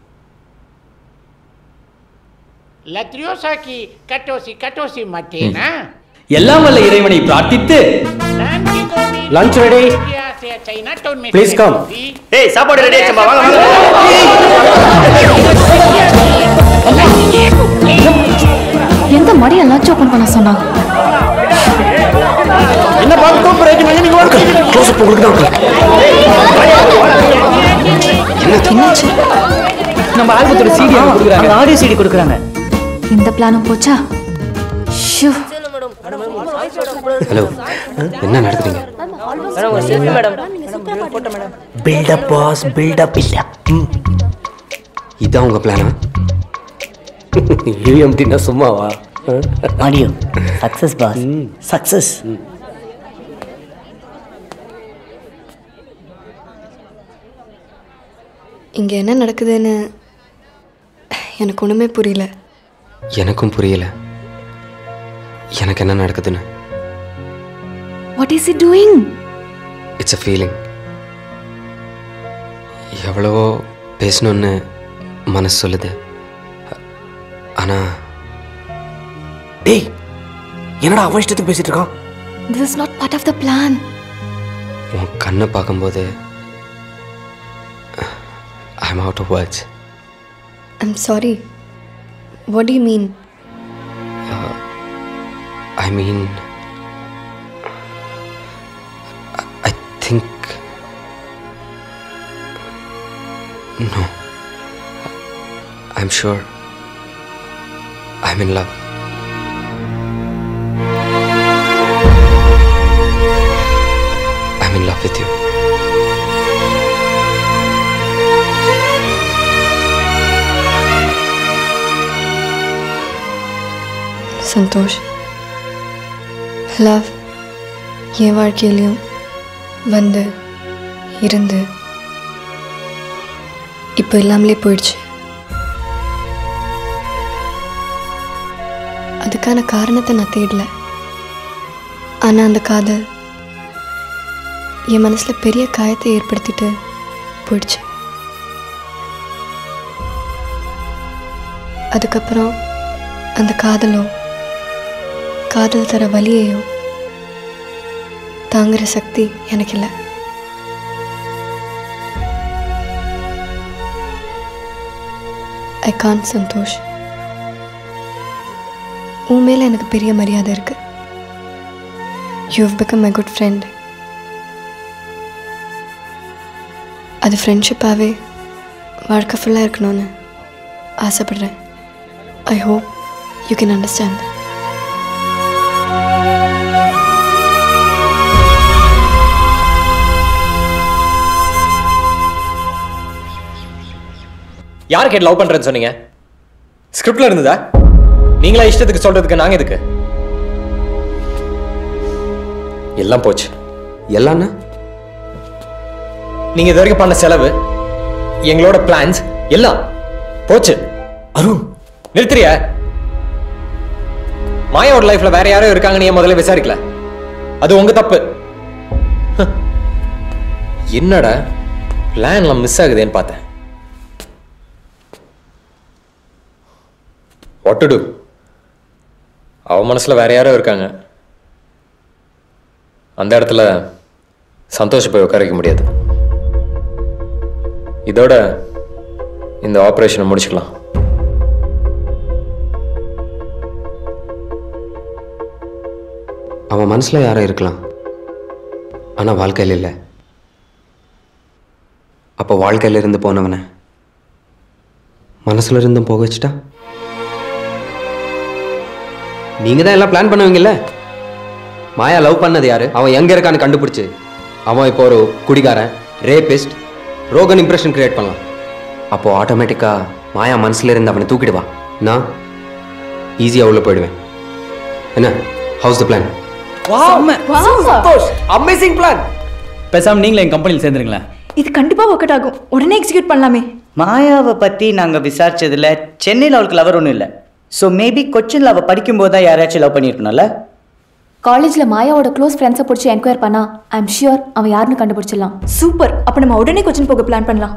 லத்ரியோசாக்கி கட்டோசி கட்டோசி மட்டேனா எல்லாம் வல்ல இறைவனை பிரார்த்தித்து லஞ்ச் ரெடி ப்ளீஸ் கம் ஏய் சாப்பாடு ரெடி ஆச்சம்மா வாங்க எந்த மடியை லஞ்ச் ஓப்பன் பண்ண சொன்னா என்ன பாத்து கூப்பிடுறீங்க நீங்க வாங்க க்ளோஸ் அப் உங்களுக்கு தான் என்னாச்சு நம்ம ஆல்பத்தோட சிடி கொடுக்குறாங்க ஆடியோ சிடி கொடுக்குறாங்க இந்த பிளானும் போச்சா ஷூ ஹலோ என்ன நடக்குதுங்க பில்டப் பாஸ் பில்டப் இல்ல இதான் உங்க பிளானா யூஎம்டினா சும்மாவா ஆடியோ சக்சஸ் பாஸ் சக்சஸ் இங்கே என்ன நடக்குதுன்னு எனக்கு ஒன்றுமே புரியல எனக்கும் புரியல எனக்கு என்ன நடக்குதுன்னு what is it doing it's a feeling எவ்வளவோ பேசணும்னு மனசு சொல்லுது ஆனா டேய் என்னடா அவன் இஷ்டத்துக்கு பேசிட்டு இருக்கான் this is not part of the plan உன் கண்ணை பார்க்கும்போது I am out of words I'm sorry what you mean I mean I think no I am sure I am in love I'm in love with you. Santhosh love என் வாழ்க்கையிலையும் வந்து இருந்து இப்போ இல்லாமலே போயிடுச்சு அதுக்கான காரணத்தை நான் தேடல ஆனால் அந்த காதல் என் மனசில் பெரிய காயத்தை ஏற்படுத்திட்டு போயிடுச்சு அதுக்கப்புறம் அந்த காதலோ காதல் தர வலியையோ தாங்குற சக்தி எனக்கு இல்லை ஐ கான் சந்தோஷ் உன் மேலே எனக்கு பெரிய மரியாதை இருக்கு you have become my good friend அது ஃப்ரெண்ட்ஷிப்பாகவே வாழ்க்கை ஃபுல்லாக இருக்கணும்னு ஆசைப்படுறேன் I hope you can understand யார் கேட்டு லவ் பண்றேன்னு சொன்னீங்க ஸ்கிரிப்ட்ல இருந்ததா நீங்களா இஷ்டத்துக்கு சொல்றதுக்கு நாங்க எதுக்கு எல்லாம் போச்சு எல்லாம்னா நீங்க இது வரைக்கும் பண்ண செலவு எங்களோட பிளான்ஸ் எல்லாம் போச்சு அருண் நிறுத்துறியா மாயாவோட லைஃப்ல வேற யாரோ இருக்காங்கன்னு ஏன் முதல்ல விசாரிக்கல அது உங்க தப்பு ஹ். என்னடா பிளான்லாம் மிஸ் ஆகுதேன்னு பார்த்தேன் வாட் டு அவ மனசுல வேற யாரோ இருக்காங்க அந்த இடத்துல சந்தோஷம் போய் உட்கார வைக்க முடியாது இதோட இந்த ஆப்ரேஷனை முடிச்சுக்கலாம் அவன் மனசுல யாரோ இருக்கலாம் ஆனா வாழ்க்கையில் இல்லை அப்போ வாழ்க்கையில இருந்து போனவனை மனசுல இருந்தும் போக வச்சுட்டா நீங்க தான் எல்லாம் பிளான் பண்ணுவீங்கல்ல மாயா லவ் பண்ணது யாரு அவன் எங்க இருக்கான்னு கண்டுபிடிச்சு அவன் இப்போ ஒரு குடிகாரன் ரேபிஸ்ட் ரோகன் இம்ப்ரெஷன் கிரியேட் பண்ணலாம் அப்போ ஆட்டோமேட்டிக்கா மாயா மனசுல இருந்து அவனை தூக்கிடுவா நான் ஈஸியா உள்ள போயிடுவேன் என்ன how's the plan amazing plan பேசாம நீங்களே என் கம்பெனியில் சேர்ந்துருங்களேன் இது கண்டிப்பா ஒர்க் அவுட் ஆகும் உடனே எக்ஸிக்யூட் பண்ணலாமே மாயாவை பற்றி நாங்கள் விசாரிச்சதுல சென்னையில் அவளுக்கு லவர் ஒன்றும் இல்லை ஸோ மேபி கொச்சினில் அவள் படிக்கும்போது தான் யாராச்சும் லவ் பண்ணியிருக்கணும்ல காலேஜ்ல மாயாவோட க்ளோஸ் ஃப்ரெண்ட்ஸை பிடிச்சி என்கொயர் பண்ணா ஐ எம் ஷியோர் அவன் யாருன்னு கண்டுபிடிச்சிடலாம் சூப்பர் அப்ப நம்ம உடனே கொச்சின் போக பிளான் பண்ணலாம்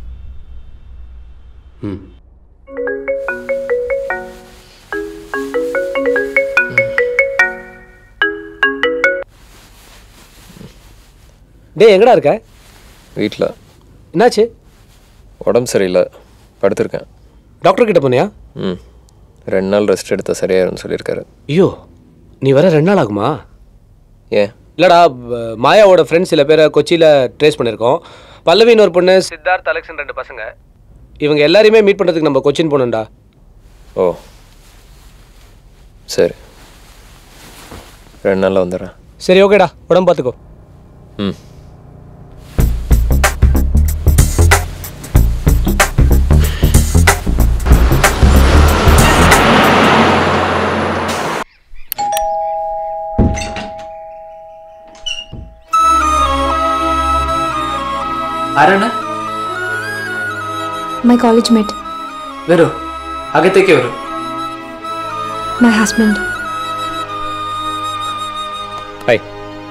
டேய் எங்கடா இருக்க வீட்டில் என்னாச்சு உடம்பு சரியில்லை படுத்திருக்கேன் டாக்டர் கிட்ட போனியா ம் ரெண்டு நாள் ரெஸ்ட் எடுத்தா சரியாயிரும்னு சொல்லியிருக்காரு ஐயோ நீ வர ரெண்டு நாள் ஆகுமா ஏன் இல்லடா ப- மாயாவோட ஃப்ரெண்ட்ஸ் சில பேரை கொச்சியில் ட்ரேஸ் பண்ணியிருக்கோம் பல்லவின்னு ஒரு பொண்ணு சித்தார்த் அலெக்சன் ரெண்டு பசங்க இவங்க எல்லாரையுமே மீட் பண்ணுறதுக்கு நம்ம கொச்சின் போகணும்டா ஓ சரி ரெண்டு நாளில் வந்துடுறேன் சரி ஓகேடா உடம்பு பார்த்துக்கோ ம் ಆರಣ್ಣ மை காலேஜ் மேட் ವೆರು ಅಗತ್ಯಕ್ಕೆ ವೆರು மை ஹஸ்பண்ட் ஹாய்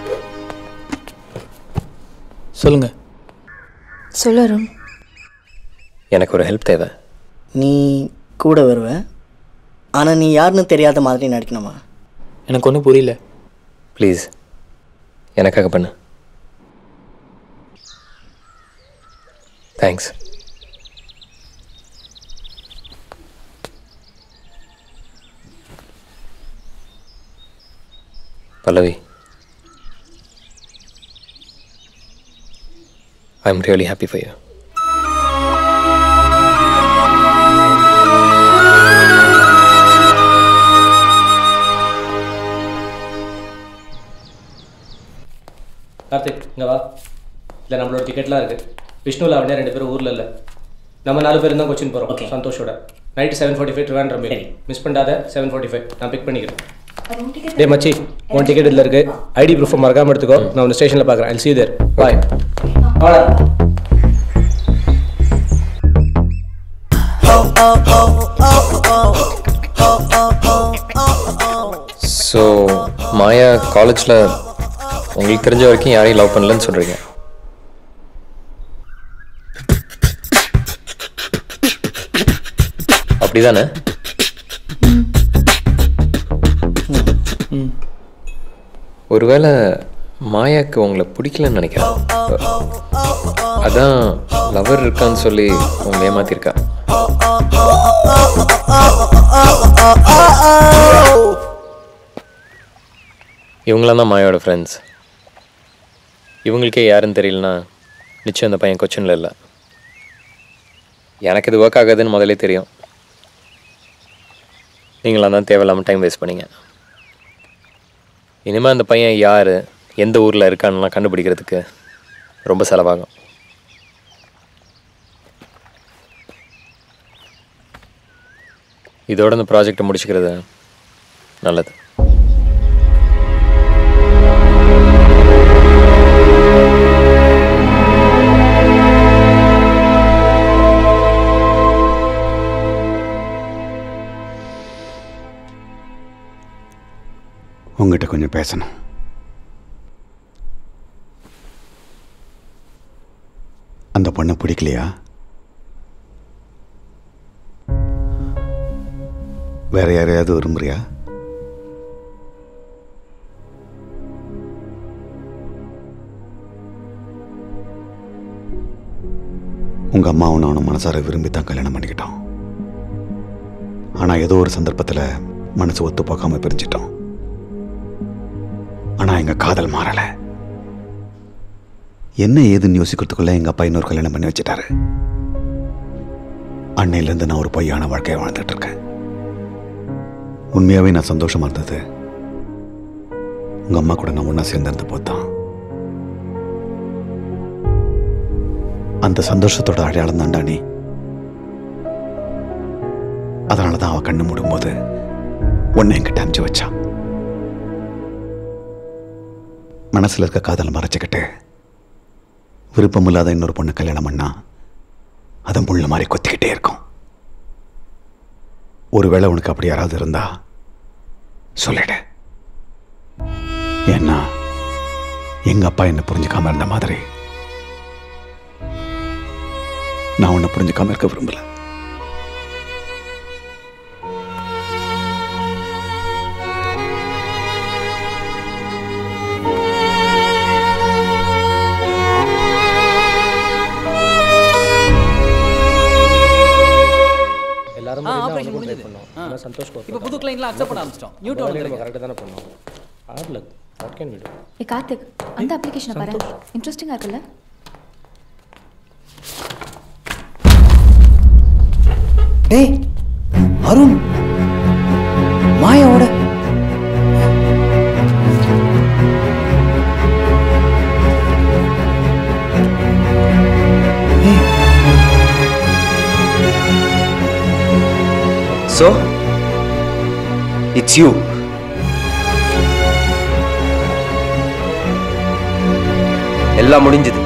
சொல்லுங்க சொல்லு அருண் எனக்கு ஒரு ஹெல்ப் தேவை நீ கூட வருவ ஆனால் நீ யாருன்னு தெரியாத மாதிரி நடிக்கணுமா எனக்கு ஒன்றும் புரியல ப்ளீஸ் எனக்காக பண்ணு thanks Pallavi I am really happy for you Karthik இங்கே வா இல்லை நம்மளோட டிக்கெட்லாம் இருக்குது விஷ்ணு லாவண்யா ரெண்டு பேரும் ஊரில் இல்லை நம்ம நாலு பேரும் தான் கொச்சின் போகிறோம் சந்தோஷோட night seven forty five Trivandrum meet miss பண்ணாத செவன் ஃபார்ட்டி ஃபைவ் நான் பிக் பண்ணிக்கிறேன் டே மச்சி உன் டிக்கெட் இதில் இருக்குது ஐடி ப்ரூஃப் மறக்காமல் எடுத்துக்கோ நான் உன்னை ஸ்டேஷனில் பார்க்குறேன் ஐல் சி தேர் பாய் ஸோ மாயா காலேஜில் உங்களுக்கு தெரிஞ்ச வரைக்கும் யாரையும் லவ் பண்ணலன்னு சொல்கிறீங்க அப்படிதானே ஒருவேளை மாயாக்கு உங்களை பிடிக்கலன்னு நினைக்கிறேன் அதான் லவர் இருக்கான்னு சொல்லி உங்களை ஏமாத்திருக்கா இவங்களாம் தான் மாயோட ஃப்ரெண்ட்ஸ் இவங்களுக்கே யாருன்னு தெரியலனா நிச்சயம் அந்த பையன் கொச்சினில் இல்லை எனக்கு இது ஒர்க் ஆகாதுன்னு முதல்லே தெரியும் நீங்களாம் தான் தேவையில்லாமல் டைம் வேஸ்ட் பண்ணீங்க இனிமேல் அந்த பையன் யார் எந்த ஊரில் இருக்கான்லாம் கண்டுபிடிக்கிறதுக்கு ரொம்ப செலவாகும் இதோட இந்த ப்ராஜெக்டை முடிச்சுக்கிறது நல்லது உங்ககிட்ட கொஞ்சம் பேசணும் அந்த பொண்ணை பிடிக்கலையா வேற யாரையாவது விரும்புறியா உங்க அம்மாவும் நானும் மனசார விரும்பி தான் கல்யாணம் பண்ணிக்கிட்டோம் ஆனா ஏதோ ஒரு சந்தர்ப்பத்துல மனசு ஒத்து போக்காம பிரிஞ்சிட்டோம் ஆனா எங்க காதல் மாறல என்ன ஏதுன்னு யோசிக்கிறதுக்குள்ள எங்க அப்பா இன்னொரு கல்யாணம் பண்ணி வச்சிட்டாரு அன்னையிலேருந்து நான் ஒரு பொய்யான வாழ்க்கையை வாழ்ந்துட்டு இருக்கேன் உண்மையாவே நான் சந்தோஷமா இருந்தது உங்க அம்மா கூட நான் ஒண்ணா சேர்ந்திருந்த போதுதான் அந்த சந்தோஷத்தோட அடையாளம் தான்டா நீ அதனால தான் அவ கண்ணு மூடும்போது உன்னை என்கிட்ட அனுப்பிச்சு வச்சா மனசுல இருக்க காதலை மறைச்சுக்கிட்டு விருப்பமில்லாத இன்னொரு பொண்ணு கல்யாணம் பண்ணா அது முள்ள மாதிரி கொத்திக்கிட்டே இருக்கும் ஒருவேளை உனக்கு அப்படி யாராவது இருந்தா சொல்லிடு ஏன்னா எங்க அப்பா என்ன புரிஞ்சுக்காம இருந்த மாதிரி நான் உன்னை புரிஞ்சுக்காம இருக்க விரும்பல எல்லாரும் ஆ, முடிந்தா operation அவனுக்கும் try முடிஞ்சது. பண்ணோம். ஆ. ஆனா சந்தோஷ் கோப்பை இப்போ புது client-லாம் accept பண்ண ஆரம்பிச்சிட்டோம். New நம்ம town வேலையை நம்ம வந்திருக்கு. correct ஆ தானே பண்ணோம். Hard luck. What can we do? ஏ கார்த்திக் அந்த அப்ளிகேஷனை பாரு இன்ட்ரெஸ்டிங்காக இருக்குல்ல டேய் அருண் மாயாவோட ஸோ இட்ஸ் யூ எல்லாம் முடிஞ்சது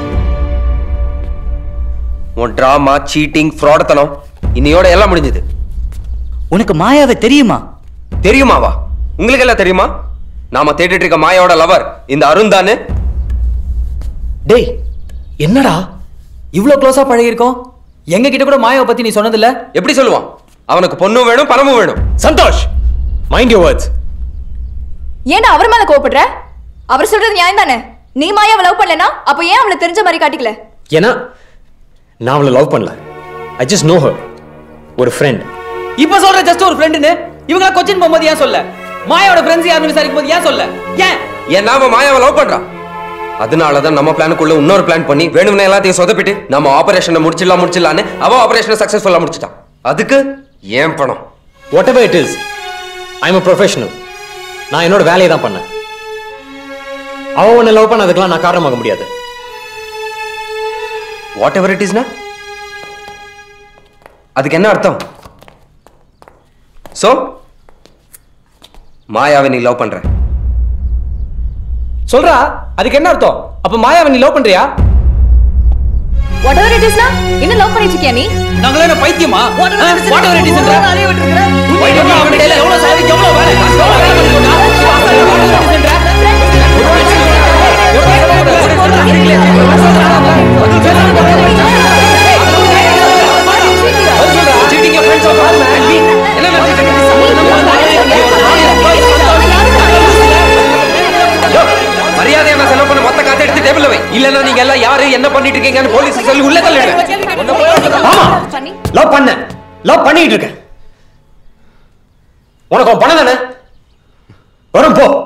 உன் ட்ராமா சீட்டிங் ஃப்ராடத்தனம் இன்னையோட எல்லாம் முடிஞ்சது உனக்கு மாயாவை தெரியுமா தெரியுமாவா உங்களுக்கு எல்லாம் தெரியுமா நாம தேடிட்டு இருக்க மாயாவோட லவர் இந்த அருண் தானே டேய் என்னடா இவ்ளோ க்ளோஸா பழகிருக்கோம் எங்க கிட்ட கூட மாயாவை பத்தி நீ சொன்னதில்ல எப்படி சொல்லுவான் அவனுக்கு பொண்ணும் வேணும் பணமும் வேணும் சந்தோஷ் மைண்ட் யூ வேர்ட்ஸ் ஏன்டா அவர் மேல கோவப்படுற அவர் சொல்றது நியாயம் தானே நீ மாயாவை லவ் பண்ணலனா அப்ப ஏன் அவளை தெரிஞ்ச மாதிரி காட்டிக்கல ஏன்னா நான் அவளை லவ் பண்ணல ஐ ஜஸ்ட் நோ ஹர் ஒரு ஃப்ரெண்ட் இப்ப சொல்ற ஜஸ்ட் ஒரு ஃப்ரெண்டுன்னு இவங்க கொச்சின் போகும்போது ஏன் சொல்ல மாயாவோட ஃப்ரெண்ட்ஸ் யாருன்னு விசாரிக்கும் போது ஏன் சொல்ல ஏன் ஏன் நாம மாயாவை லவ் பண்றான் அதனால தான் நம்ம பிளானுக்குள்ள இன்னொரு பிளான் பண்ணி வேணும்னு எல்லாத்தையும் சொதப்பிட்டு நம்ம ஆபரேஷனை முடிச்சிடலாம் முடிச்சிடலான்னு அவ ஆபரேஷனை சக்சஸ்ஃபுல்லா முடிச்சிட்டான் அதுக்கு ஏன் பணம் whatever it is I am professional நான் என்னோட வேலையை தான் பண்ணேன் அவ உன்னை லவ் பண்ணதுக்கெல்லாம் நான் காரணமாக முடியாது வாட் எவர் இட் இஸ்னா அதுக்கு என்ன அர்த்தம் சோ மாயாவை நீ லவ் பண்ற சொல்றா அதுக்கு என்ன அர்த்தம் அப்ப மாயாவை நீ லவ் பண்றியா வாட் எவர் இட் இஸ்னா இன்னும் லவ் பண்ணிட்டு இருக்கியா நீ நாங்களே என்ன பைத்தியமா வாட் எவர் இட் இஸ்ன்ற நிறைய விட்டுருக்கற அவன் கையில எவ்வளவு சாவி எவ்வளவு வேலை எவ்வளவு வேலை பண்ணி போட்டா Cheating your friends of all, man. என்ன யோ, மரியாதையா நான் செலவு பண்ண மொத்த காசை எடுத்து டேபிள்ல வை இல்லன்னா நீங்க எல்லாம் யாரு என்ன பண்ணிட்டு இருக்கீங்கன்னு போலீஸ் சொல்லி உள்ள தள்ளிடுவேன் ஆமா லவ் பண்ண லவ் பண்ணிட்டு இருக்கேன் உனக்கு அவன் பணம் தானே வரும் போ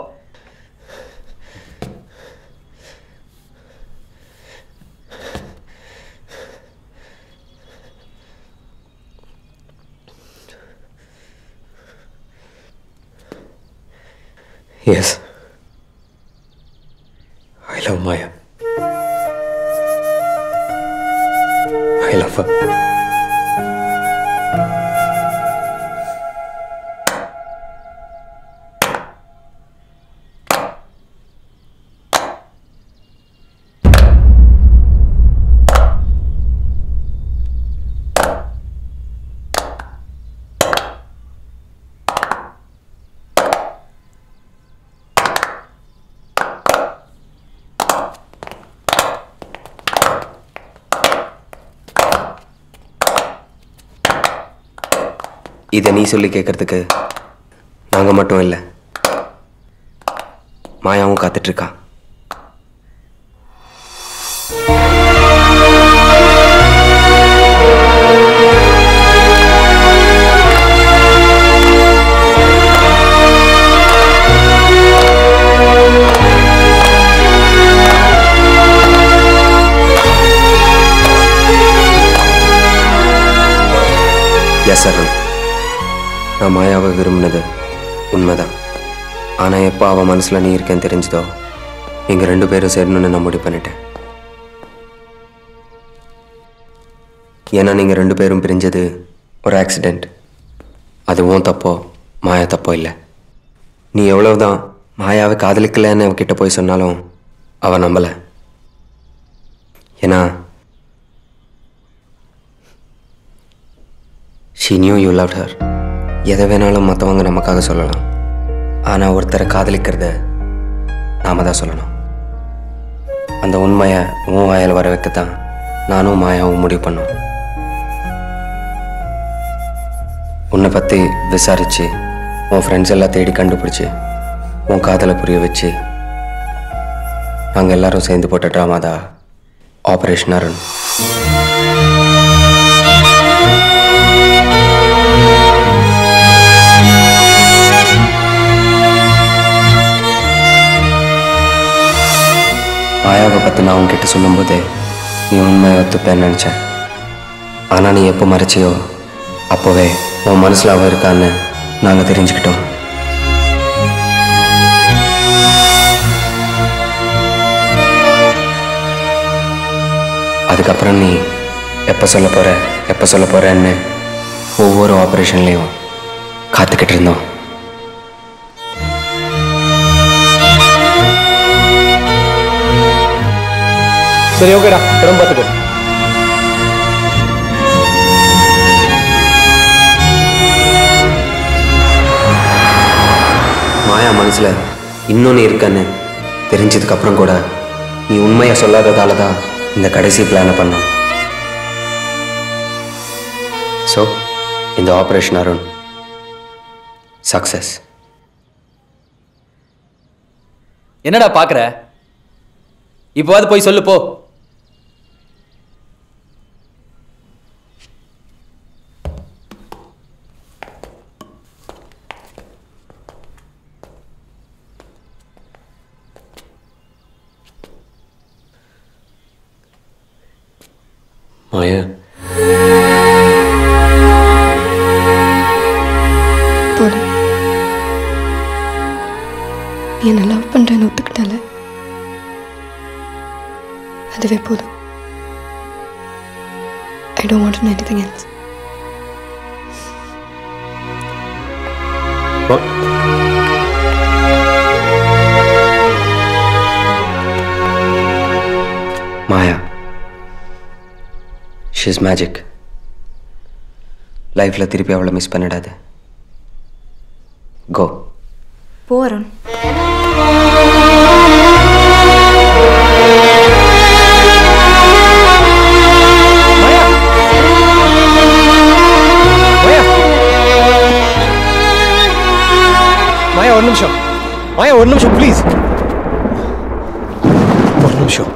Yes. I love Maya. I love her. இதை நீ சொல்லி கேட்கறதுக்கு நாங்க மட்டும் இல்லை மாயாவும் காத்துட்டு இருக்கா எஸ் அருண் நான் மாயாவை விரும்பினது உண்மைதான் ஆனால் எப்போ அவன் மனசில் நீ இருக்கேன்னு தெரிஞ்சதோ எங்கள் ரெண்டு பேரும் சேரணும்னு நான் முடிவு பண்ணிட்டேன் ஏன்னா நீங்கள் ரெண்டு பேரும் பிரிஞ்சது ஒரு ஆக்சிடெண்ட் அதுவும் தப்போ மாயா தப்போ இல்லை நீ எவ்வளவுதான் மாயாவை காதலிக்கலைன்னு அவகிட்ட போய் சொன்னாலும் அவள் நம்பலை ஏன்னா she knew you love her எதை வேணாலும் மற்றவங்க நமக்காக சொல்லலாம் ஆனால் ஒருத்தரை காதலிக்கிறத நாம தான் சொல்லணும் அந்த உண்மையை உன் வாயில் வர வைக்கத்தான் நானும் மாயாவும் முடிவு பண்ணோம் உன்னை பற்றி விசாரித்து உன் ஃப்ரெண்ட்ஸ் எல்லாம் தேடி கண்டுபிடிச்சி உன் காதலை புரிய வச்சு நாங்கள் எல்லாரும் சேர்ந்து போட்ட ட்ராமா தான் ஆப்ரேஷன் அருண் மாயாவை பற்றி நான் உன்கிட்ட சொல்லும்போதே நீ உண்மையை ஒத்துப்பேன்னு நினச்சேன் ஆனால் நீ எப்போ மறைச்சியோ அப்போவே உன் மனசில் அவ இருக்கான்னு நாங்கள் தெரிஞ்சுக்கிட்டோம் அதுக்கப்புறம் நீ எப்போ சொல்ல போற எப்போ சொல்ல போறேன்னு ஒவ்வொரு ஆப்ரேஷன்லேயும் காத்துக்கிட்டு இருந்தோம் சரி ஓகேடா திறம்பு பார்த்துக்கோ மாயா மனசில் இன்னொன்று இருக்கன்னு தெரிஞ்சதுக்கப்புறம் கூட நீ உண்மையை சொல்லாததால தான் இந்த கடைசி பிளானை பண்ணோம் ஸோ இந்த ஆப்ரேஷன் அருண் சக்ஸஸ் என்னடா பார்க்குற இப்போவாது போய் சொல்லு போ மாயா போதும் நீ என்ன லவ் பண்ணுறேன்னு ஒத்துக்கிட்டால அதுவே போதும் I don't want to anything else Maya she's magic லைஃப்பில் திருப்பி அவளை மிஸ் பண்ணிடாது கோ போறோம் மாயா ஒரு நிமிஷம் மாயா ஒரு நிமிஷம் ப்ளீஸ் ஒரு நிமிஷம்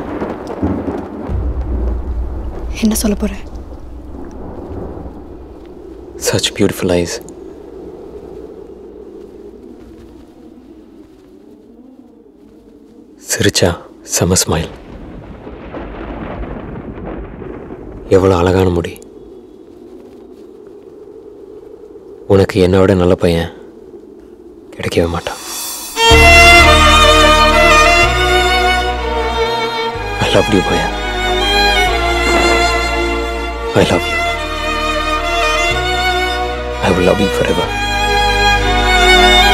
என்ன சொல்ல போற Such beautiful eyes. சிரிச்சா செம ஸ்மைல் எவ்வளோ அழகான முடி உனக்கு என்னை விட நல்ல பையன் கிடைக்கவே மாட்டான் ஐ லவ் யூ பையன் I love you I will love you forever.